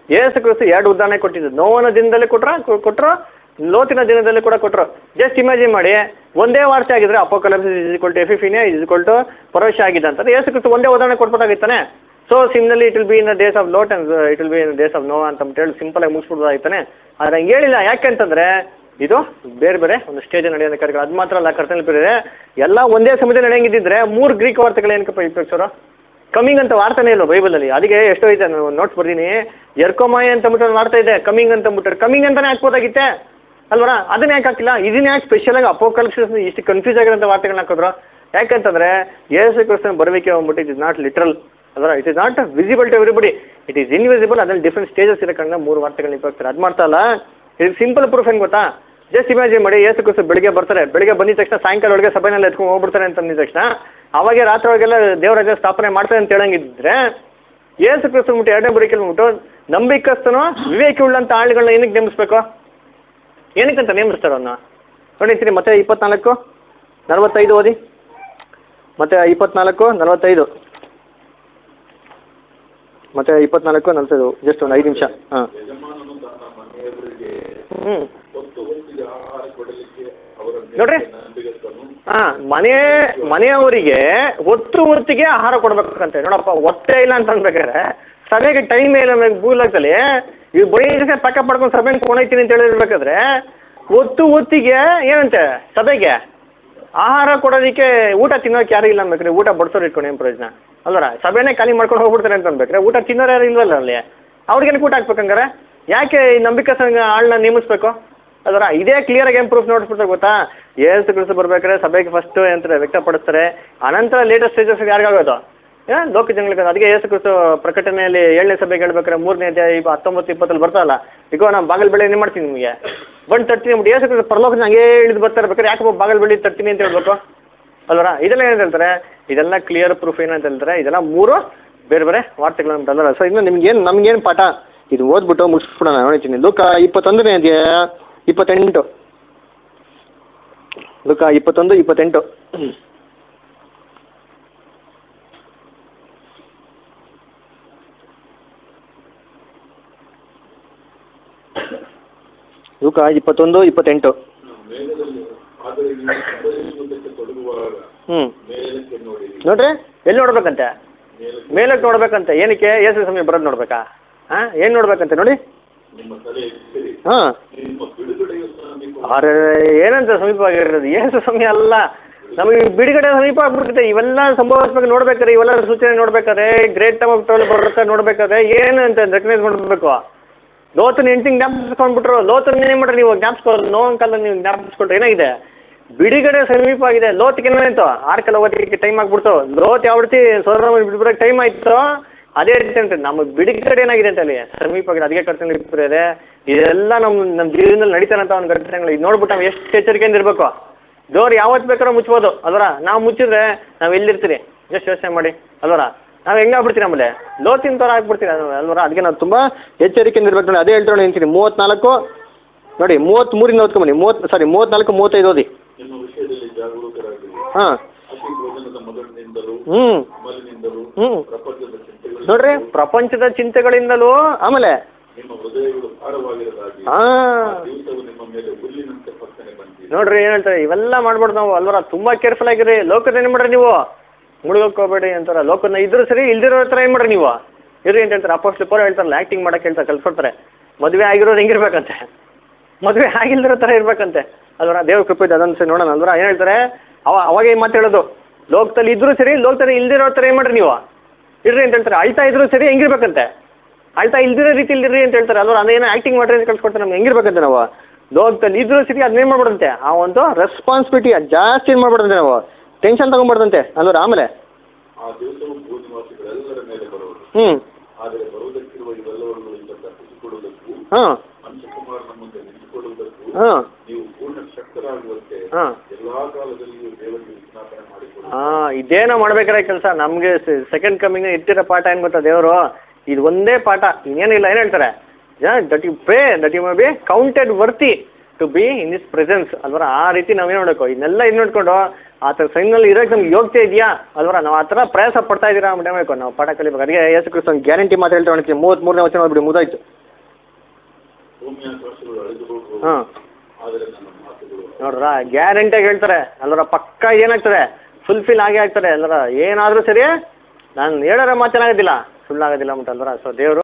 ಯೇಸು ಕ್ರಿಸ್ತು ಎರಡು ಉದಾಹರಣೆ ಕೊಟ್ಟಿದ್ದು ನೋವನ ದಿನದಲ್ಲಿ ಕೊಟ್ರ ಕೊಟ್ಟರು ಲೋತಿನ ದಿನದಲ್ಲಿ ಕೂಡ ಕೊಟ್ಟರು ಜಸ್ಟ್ ಇಮ್ಯಾಜಿನ್ ಮಾಡಿ ಒಂದೇ ವಾರ್ತೆ ಆಗಿದ್ರೆ apocalypse is equal to epiphany is equal to ಪ್ರವೇಶ ಆಗಿದೆ ಅಂತಂದ್ರೆ ಯೇಸು ಕ್ರಿಸ್ತು ಒಂದೇ ಉದಾಹರಣೆ ಕೊಟ್ಬಿಟ್ಟಾಗಿತ್ತಾನೆ ಸೊ ಸಿಮ್ನಲ್ಲಿ it will be in the days of Lot and it will be in days of Noah ಅಂತ ಹೇಳಿ ಸಿಂಪಲ್ ಆಗಿ ಮುಗಿಸ್ಬಿಡ್ಬೋದಾಗಿತ್ತಾನೆ ಆದ್ರೆ ಹಂಗೆ ಹೇಳಿಲ್ಲ ಯಾಕೆಂತಂದ್ರೆ ಇದು ಬೇರೆ ಬೇರೆ ಒಂದು ಸ್ಟೇಜ್ ನಡೆಯೋದು ಕಾರ್ಯಕ್ರಮ ಅದು ಮಾತ್ರ ಅಲ್ಲ ಕರ್ತನಲ್ಲಿ ಬೇರೆ ಎಲ್ಲ ಒಂದೇ ಸಮಯದಲ್ಲಿ ನಡೆಯಂಗಿದ್ದಿದ್ರೆ ಮೂರು ಗ್ರೀಕ್ ವಾರ್ತೆಗಳು ಏನಕ್ಕಪ್ಪ ಇಪ್ಪತ್ತು ಕಮಿಂಗ್ ಅಂತ ವಾರ್ತಾನೆ ಇಲ್ಲ ಬೈಬಲಲ್ಲಿ ಅದಕ್ಕೆ ಎಷ್ಟೋ ಐತೆ ನಾನು ನೋಟ್ಸ್ ಬರ್ತೀನಿ ಎರ್ಕೋಮಾಯ ಅಂತ ಅಂದ್ಬಿಟ್ಟು ಒಂದು ವಾರ್ತೆ ಇದೆ ಕಮಿಂಗ್ ಅಂತ ಅಂದ್ಬಿಟ್ರೆ ಕಮಿಂಗ್ ಅಂತಾನೆ ಹಾಕ್ಬೋದಾಗಿತ್ತೆ ಅಲ್ವರ ಅದನ್ನ ಯಾಕೆ ಹಾಕಿಲ್ಲ ಇದನ್ನ ಯಾಕೆ ಸ್ಪೆಷಲ್ ಆಗಿ ಅಪೋಕಲ್ಸಿಸ್ ಇಷ್ಟು ಕನ್ಫ್ಯೂಸ್ ಆಗಿರೋಂಥ ವಾರ್ತೆಗಳನ್ನ ಹಾಕಿದ್ರು ಯಾಕಂತಂದ್ರೆ ಯೇಸು ಕ್ರಿಸ್ತನ ಬರಬೇಕೆ ಹೋಗ್ಬಿಟ್ಟು ಇಟ್ ಇಸ್ ನಾಟ್ ಲಿಟ್ರಲ್ ಅಲ್ವರ it is not visible to everybody it is invisible ಅದ್ರಲ್ಲಿ ಡಿಫ್ರೆಂಟ್ ಸ್ಟೇಜಸ್ ಇರೋಕಂಗ ಮೂರು ವಾರ್ತೆಗಳನ್ನ ಇಪ್ಪಾಗ್ತಾರೆ ಅದು ಮಾಡ್ತಾ ಇಲ್ಲ ಇದು ಸಿಂಪಲ್ ಪ್ರೂಫ್ ಹೆಂಗೆ ಗೊತ್ತಾ ಜಸ್ಟ್ ಇಮ್ಯಾಜಿನ್ ಮಾಡಿ ಯೇಸು ಕ್ರಿಸ್ತು ಬೆಳಿಗ್ಗೆ ಬರ್ತಾರೆ ಬೆಳಿಗ್ಗೆ ಬಂದಿದ ತಕ್ಷಣ ಸಾಯಂಕಾಲ ಒಳಗೆ ಸಭೆನಲ್ಲಿ ಎತ್ಕೊಂಡು ಹೋಗ್ಬಿಡ್ತಾರೆ ಅಂತ ಅಂದಿದ ತಕ್ಷಣ ಅವಾಗೆ ರಾತ್ರಿ ಒಳಗೆಲ್ಲ ದೇವರಾಜ ಸ್ಥಾಪನೆ ಮಾಡ್ತಾರೆ ಅಂತ ಹೇಳಂಗಿದ್ರೆ ಯೇಸು ಕ್ರಿಸ್ತು ಬಿಟ್ಟು ಎರಡನೇ ಬರೀಕೆ ಬಿಟ್ಟು ನಂಬಿಕಸ್ತನು ವಿವೇಕಿ ಉಳ್ಳಂಥ ಆಳುಗಳನ್ನ ಏನಕ್ಕೆ ನೇಮಿಸ್ಬೇಕು ಏನಕ್ಕಂತ ನೇಮಿಸ್ತಾರೆ ಅವನ್ನ ನೋಡಿರ್ತೀನಿ ಮತ್ತೆ ಇಪ್ಪತ್ನಾಲ್ಕು ನಲವತ್ತೈದು ಓದಿ ಮತ್ತೆ ಇಪ್ಪತ್ನಾಲ್ಕು ನಲವತ್ತೈದು ಮತ್ತೆ ಇಪ್ಪತ್ನಾಲ್ಕು ನಲವತ್ತೈದು ಜಸ್ಟ್ ಒಂದು ಐದು ನಿಮಿಷ ಹಾಂ ಯಜಮಾನನು ತನ್ನ ಮನೆಯವರಿಗೆ ಹ್ಞೂ ಹೊತ್ತು ಹೊತ್ತಿಗೆ ಆಹಾರ ಕೊಡಲಿಕ್ಕೆ ಅವರ ನೋಡ್ರಿ. ನಂಬಿಗಸ್ತನು ಹಾಂ ಮನೆ ಮನೆಯವರಿಗೆ ಒತ್ತು ಹೊತ್ತಿಗೆ ಆಹಾರ ಕೊಡ್ಬೇಕಂತೆ ನೋಡಪ್ಪ ಒತ್ತೇ ಇಲ್ಲ ಅಂತ ಅನ್ಬೇಕಾದ್ರೆ ಸಭೆಗೆ ಟೈಮ್ ಇಲ್ಲ ನಮಗೆ ಭೂಲೋಕದಲ್ಲಿ ಇವ್ ಬರೀ ಪ್ಯಾಕಪ್ ಮಾಡ್ಕೊಂಡು ಸಭೆಗೆ ಕೊಂಡೊಯ್ತೀನಿ ಅಂತ ಹೇಳಿರ್ಬೇಕಾದ್ರೆ ಒತ್ತು ಹೊತ್ತಿಗೆ ಏನಂತೆ ಸಭೆಗೆ ಆಹಾರ ಕೊಡೋದಕ್ಕೆ ಊಟ ತಿನ್ನೋಕೆ ಯಾರು ಇಲ್ಲ ಅನ್ಬೇಕ್ರಿ ಊಟ ಬಡ್ಸೋರು ಇಟ್ಕೊಂಡು ಏನು ಪ್ರಯೋಜನ ಅಲ್ವರ ಸಭೆನೇ ಖಾಲಿ ಮಾಡ್ಕೊಂಡು ಹೋಗ್ಬಿಡ್ತಾರೆ ಅಂತ ಅನ್ಬೇಕ್ರೆ ಊಟ ತಿನ್ನೋರು ಯಾರು ಇಲ್ವಲ್ಲ ಅಲ್ಲಿ ಅವ್ರಿಗೇನು ಊಟ ಹಾಕ್ಬೇಕಂಗಾರೆ ಯಾಕೆ ಈ ನಂಬಿಕೆ ಸಂಘ ಆಳನ್ನ ನೇಮಿಸ್ಬೇಕು ಅದರ ಇದೇ ಕ್ಲಿಯರ್ ಆಗಿ ಏನು ಪ್ರೂಫ್ ನೋಡಿಸ್ಬಿಡ್ತಾರೆ ಗೊತ್ತಾ ಏಳ್ತು ಕಳಿಸಿ ಬರ್ಬೇಕಾದ್ರೆ ಸಭೆಗೆ ಫಸ್ಟ್ ಎಂತಾರೆ ವ್ಯಕ್ತಪಡಿಸ್ತಾರೆ ಅನಂತರ ಲೇಟೆಸ್ಟ್ ಸ್ಟೇಜಸ್ ಯಾರಿಗಾಗೋದು ಏ ಲೋಕ ಜನಗಳಿಗೆ ಅದಕ್ಕೆ ಏಸು ಕ್ರಿಸ್ತು ಪ್ರಕಟಣೆಯಲ್ಲಿ ಏಳನೇ ಸಭೆಗೆ ಹೇಳ್ಬೇಕಾದ್ರೆ ಮೂರನೇ ಅಧ್ಯಾಯ ಈಗ ಹತ್ತೊಂಬತ್ತು ಇಪ್ಪತ್ತಲ್ಲಿ ಬರ್ತಲ್ಲ ಈಗ ನಾನು ಬಾಗಲ್ ಬೆಳೆ ಏನು ಮಾಡ್ತೀನಿ ನಿಮಗೆ ಬಂದು ತರ್ತೀನಿ ಅಂದ್ಬಿಟ್ಟು ಏಸು ಕ್ರಿಸ್ತು ಪರಲೋಕ ಹಂಗೆ ಇಳಿದು ಬರ್ತಾರೆ ಬೇಕಾದ್ರೆ ಯಾಕೆ ಬಾಗಲ್ ಬೆಳೆ ತರ್ತೀನಿ ಅಂತ ಹೇಳ್ಬೇಕು ಅಲ್ವರ ಇದೆಲ್ಲ ಏನಂತ ಹೇಳ್ತಾರೆ ಇದೆಲ್ಲ ಕ್ಲಿಯರ್ ಪ್ರೂಫ್ ಏನಂತ ಹೇಳ್ತಾರೆ ಇದೆಲ್ಲ ಮೂರು ಬೇರೆ ಬೇರೆ ವಾರ್ತೆಗಳು ಅಂತ ಅಲ್ಲರ ಸೊ ಇನ್ನು ನಿಮ್ಗೇನು ನಮ್ಗೇನು ಪಾಠ ಇದು ಓದ್ಬಿಟ್ಟು ಮುಗಿಸ್ಬಿಡೋಣ ನೋಡ್ತೀನಿ ಲೂಕ ಇಪ್ಪತ್ತೊಂದನೇ ಅಧ್ಯಾಯ ಇಪ್ಪತ್ತೆಂಟು ಲೂಕ ಇಪ್ಪತ್ತೊಂದು ಇಪ್ಪತ್ತೆಂಟು ಲೂಕ ಇಪ್ಪತ್ತೊಂದು ಇಪ್ಪತ್ತೆಂಟು ಮೇಘದಲ್ಲಿ ಆದರೆ ನೀವು ಸಂಭವಿಸುವುದಕ್ಕೆ ತೊಡಗುವಾಗ ಹ್ಞೂ ಮೇಲಕ್ಕೆ ನೋಡಿರಿ ನೋಡ್ರಿ ಎಲ್ಲಿ ನೋಡ್ಬೇಕಂತೆ ಮೇಲಕ್ಕೆ ಮೇಲಕ್ಕೆ ನೋಡ್ಬೇಕಂತೆ ಏನಕ್ಕೆ ಏಸು ಸಮಯ ಬರೋದು ನೋಡ್ಬೇಕಾ ಹಾಂ ಏನು ನೋಡ್ಬೇಕಂತೆ ನೋಡಿ ನಿಮ್ಮ ತಲೆ ಎತ್ತಿರಿ ಹಾಂ ನಿಮ್ಮ ಬಿಡುಗಡೆಯು ಸಮೀಪ ಅರೆ ಏನಂತ ಸಮೀಪವಾಗಿರೋದು ಏನು ಸಮಯ ಅಲ್ಲ ನಮಗೆ ಬಿಡುಗಡೆ ಸಮೀಪ ಆಗ್ಬಿಡ್ತೈತೆ ಇವೆಲ್ಲ ಸಂಭವಿಸ್ಬೇಕು ನೋಡ್ಬೇಕಾದ್ರೆ ಇವೆಲ್ಲ ಸೂಚನೆ ನೋಡ್ಬೇಕಾದ್ರೆ ಗ್ರೇಟ್ ಟೈಮ್ ಆಫ್ ಟ್ರೋಲ್ ಬರುತ್ತೆ ನೋಡ್ಬೇಕಾದ್ರೆ ಏನು ಅಂತ ರೆಕಗ್ನೈಸ್ ಮಾಡಬೇಕು ಲೋತನ ಹೆಂಡ್ತಿಂಗ್ ಜ್ಞಾಪಿಸ್ಕೊಂಡ್ಬಿಟ್ರು ಲೋತನ ಏನು ಮಾಡ್ರಿ ನೀವು ಜ್ಞಾಪಿಸ್ಕೊ ನೋವನ್ ಕಾಲ ನೀವು ಜ್ಞಾಪಿಸ್ಕೊಂಡ್ರೆ ಏನಾಗಿದೆ ಬಿಡುಗಡೆ ಸಮೀಪ ಆಗಿದೆ ಲೋತ್ಗೆ ಏನಾಯ್ತು ಆರು ಕಾಲ ಓದಲಿಕ್ಕೆ ಟೈಮ್ ಆಗ್ಬಿಡ್ತು ಲೋತ್ ಯಾವ ರೀತಿ ಸೋದರ ಬಿಡ್ಬಿಡಕ್ಕೆ ಟೈಮ್ ಆಯ್ತು ಅದೇ ರೀತಿ ಅಂತ ನಮಗೆ ಬಿಡುಗಡೆ ಏನಾಗಿದೆ ಅಂತ ಅಲ್ಲಿ ಸಮೀಪ ಆಗಿದೆ ಅದಕ್ಕೆ ಕರ್ತನೆ ಇರ್ತಾರೆ ಇದೆಲ್ಲ ನಮ್ಮ ನಮ್ಮ ಜೀವನದಲ್ಲಿ ನಡೀತಾರಂತ ಒಂದು ಘಟನೆಗಳು ಇದು ನೋಡ್ಬಿಟ್ಟು ನಾವು ಎಷ್ಟು ಎಚ್ಚರಿಕೆಯಿಂದ ಇರಬೇಕು ಡೋರ್ ಯಾವತ್ತು ಬೇಕಾದ್ರೂ ಮುಚ್ಬೋದು ಅಲ್ವರ ನಾವು ಮುಚ್ಚಿದ್ರೆ ನಾವು ಎಲ್ಲಿರ್ತೀರಿ ಜಸ್ಟ್ ಯೋಚನೆ ಮಾಡಿ ಅಲ್ವರ ನಾವು ಹೆಂಗಾಗ್ಬಿಡ್ತೀವಿ ಆಮೇಲೆ ಲೋತಿನ ಥರ ಆಗ್ಬಿಡ್ತೀವಿ ಅದು ಅಲ್ವರ ಅದಕ್ಕೆ ನಾವು ತುಂಬ ಎಚ್ಚರಿಕೆಯಿಂದ ಇರ್ಬೇಕು ನೋಡಿ ಅದೇ ಹೇಳ್ತಾನೆ ಅಂತೀನಿ ಮೂವತ್ತ್ನಾಲ್ಕು ನೋಡಿ ಮೂವತ್ತ್ಮೂರಿಂದ ಓದ್ಕೊಂಬನ್ನಿ ಮೂವತ್ತು ಸಾರಿ ಮೂವತ್ತ್ನಾಲ್ಕು ಮೂವತ್ತೈದು ಓದಿ ನಿಮ್ಮ ವಿಷಯದಲ್ಲಿ ಜಾಗರೂಕರಾಗಿರಿ ಹಾಂ ಅತಿ ಭೋಜನದ ಮೊದಲಿನಿಂದಲೂ ಹ್ಞೂ ಅಮಲಿನಿಂದಲೂ ಹ್ಞೂ ಪ್ರಪಂಚದ ಚಿಂತೆಗಳು ನೋಡ್ರಿ ಪ್ರಪಂಚದ ಚಿಂತೆಗಳಿಂದಲೂ ಆಮೇಲೆ ನಿಮ್ಮ ಹೃದಯಗಳು ಭಾರವಾಗಿರದಾಗಿ ಹಾಂ ಆ ದಿವಸವು ನಿಮ್ಮ ಮೇಲೆ ಹುಲ್ಲಿನಂತೆ ಪಕ್ಕನೆ ಬಂದಿದೆ ನೋಡ್ರಿ ಏನು ಹೇಳ್ತಾರೆ ಇವೆಲ್ಲ ಮಾಡ್ಬಾರ್ದು ನಾವು ಅಲ್ವರ ತುಂಬ ಕೇರ್ಫುಲ್ ಆಗಿರಿ ಲೋಕದ ಏನು ಮಾಡ್ರಿ ನೀವು ಮುಳುಗಕ್ಕೆ ಹೋಗ್ಬೇಡಿ ಅಂತಾರ ಲೋಕದ ಇದ್ರು ಸರಿ ಇಲ್ದಿರೋ ಥರ ಏನು ಮಾಡ್ರಿ ನೀವು ಇರ್ರಿ ಅಂತ ಹೇಳ್ತಾರೆ ಅಪೋಸ್ಟ್ ಪೋರ್ ಹೇಳ್ತಾರಲ್ಲ ಆ್ಯಕ್ಟಿಂಗ್ ಮಾಡಕ್ಕೆ ಹೇಳ್ತಾರೆ ಕಲ್ಸ್ಕೊಡ್ತಾರೆ ಮದುವೆ ಆಗಿರೋರು ಹೆಂಗಿರ್ಬೇಕಂತೆ ಮದುವೆ ಆಗಿಲ್ದಿರೋ ಥರ ಇರ್ಬೇಕಂತೆ ಅಲ್ವರ ದೇವ್ರ ಕೃಪೆ ಇದೆ ಅದನ್ನು ಸರಿ ನೋಡೋಣ ಅಲ್ವರ ಏನು ಹೇಳ್ತಾರೆ ಅವ ಅವಾಗ ಏನು ಮಾತು ಹೇಳೋದು ಲೋಕದಲ್ಲಿ ಇದ್ರು ಸರಿ ಲೋಕದಲ್ಲಿ ಇಲ್ದಿರೋ ಥರ ಏನು ಮಾಡ್ರಿ ನೀವು ಇರ್ರಿ ಅಂತ ಹೇಳ್ತಾರೆ ಅಳ್ತಾ ಇದ್ರು ಸರಿ ಹೆಂಗಿರ್ಬೇಕಂತೆ ಅಳ್ತಾ ಇಲ್ದಿರೋ ರೀತಿ ಇಲ್ದಿರಿ ಅಂತ ಹೇಳ್ತಾರೆ ಅಲ್ವರ ಅದೇನೋ ಆ್ಯಕ್ಟಿಂಗ್ ಮಾಡ್ರಿ ಅಂತ ಕಳ್ಸ್ಕೊಡ್ತಾರೆ ನಮ್ಗೆ ಹೆಂಗಿರ್ಬೇಕಂತೆ ನಾವು ಲೋಕದಲ್ಲಿ ಇದ್ರೂ ಸರಿ ಅದನ್ನೇನು ಮಾಡ್ಬಿಡುತ್ತೆ ಆ ಒಂದು ರೆಸ್ಪಾನ್ಸಿಬಿಲಿಟಿ ಜಾಸ್ತಿ ಏನು ಮಾಡ್ಬಿಡುತ್ತೆ ನಾವು ಟೆನ್ಷನ್ ತಗೊಂಡ್ಬಿಡ್ದಂತೆ ಅಲ್ವರ ಆಮೇಲೆ ಆ ದಿವಸವು ಭೂನಿವಾಸಿಗಳೆಲ್ಲರ ಮೇಲೆ ಬರುವುದು ಹ್ಞೂ ಆದರೆ ಬರುವುದಕ್ಕಿರುವ ಇವೆಲ್ಲವುಗಳಿಂದ ತಪ್ಪಿಸಿಕೊಳ್ಳುವುದಕ್ಕೂ ಹಾಂ ಮನುಷ್ಯಕುಮಾರನ ಮುಂದೆ ನಿಂತುಕೊಳ್ಳುವುದಕ್ಕೂ ಹಾಂ ನೀವು ಪೂರ್ಣ ಶಕ್ತರಾಗುವಂತೆ ಹಾಂ ಎಲ್ಲಾ ಕಾಲದಲ್ಲಿಯೂ ದೇವರಿಗೆ ವಿಜ್ಞಾಪನೆ ಮಾಡಿಕೊಳ್ಳಿ ಹಾಂ ಇದೇನೋ ಮಾಡ್ಬೇಕಾರೆ ಕೆಲಸ ನಮಗೆ ಸೆಕೆಂಡ್ ಕಮ್ಮಿಂಗ್ ಇಟ್ಟಿರೋ ಪಾಠ ಏನು ಗೊತ್ತಾ ದೇವರು ಇದು ಒಂದೇ ಪಾಠ ಇನ್ನೇನಿಲ್ಲ ಏನು ಹೇಳ್ತಾರೆ that you pray that you may be counted worthy to be in this presence ಅಲ್ವರ ಆ ರೀತಿ ನಾವೇನು ನೋಡಬೇಕು ಇದನ್ನೆಲ್ಲ ಇದು ನೋಡ್ಕೊಂಡು ಆ ಥರ ಸೈನ್ನಲ್ಲಿ ಇರೋಕ್ಕೆ ನಮ್ಗೆ ಯೋಗ್ಯತೆ ಇದೆಯಾ ಅಲ್ವರ ನಾವು ಆ ಥರ ಪ್ರಯಾಸ ಪಡ್ತಾ ಇದ್ದೀರಾ ಮಾಡಬೇಕು ನಾವು ಪಾಠ ಕಲಿಬೇಕು ಅದಕ್ಕೆ ಯೇಸು ಕ್ರಿಸ್ತ ಒಂದು ಗ್ಯಾರಂಟಿ ಮಾತು ಹೇಳ್ತಾ ಹೊಣಿಕೆ ಮೂವತ್ತ್ಮೂರನೇ ವಚನ ನೋಡ್ಬಿಡಿ ಮುದಾಯ್ತು ಭೂಮಿಯ ಆಕಾಶಗಳು ಅಳೆದು ಹೋಗುವ ಹಾಂ ಆದರೆ ನನ್ನ ಮಾತುಗಳು ನೋಡ್ರ ಗ್ಯಾರಂಟಿಯಾಗಿ ಹೇಳ್ತಾರೆ ಅಲ್ವರ ಪಕ್ಕ ಏನಾಗ್ತದೆ ಫುಲ್ಫಿಲ್ ಆಗೇ ಆಗ್ತಾರೆ ಅಲ್ವರ ಏನಾದರೂ ಸರಿ ನಾನು ಹೇಳೋರ ಮಾತೇನಾಗೋದಿಲ್ಲ ಸುಳ್ಳಾಗೋದಿಲ್ಲ ಅಂದ್ಬಿಟ್ಟು ಅಲ್ವರ ಸೊ ದೇವರು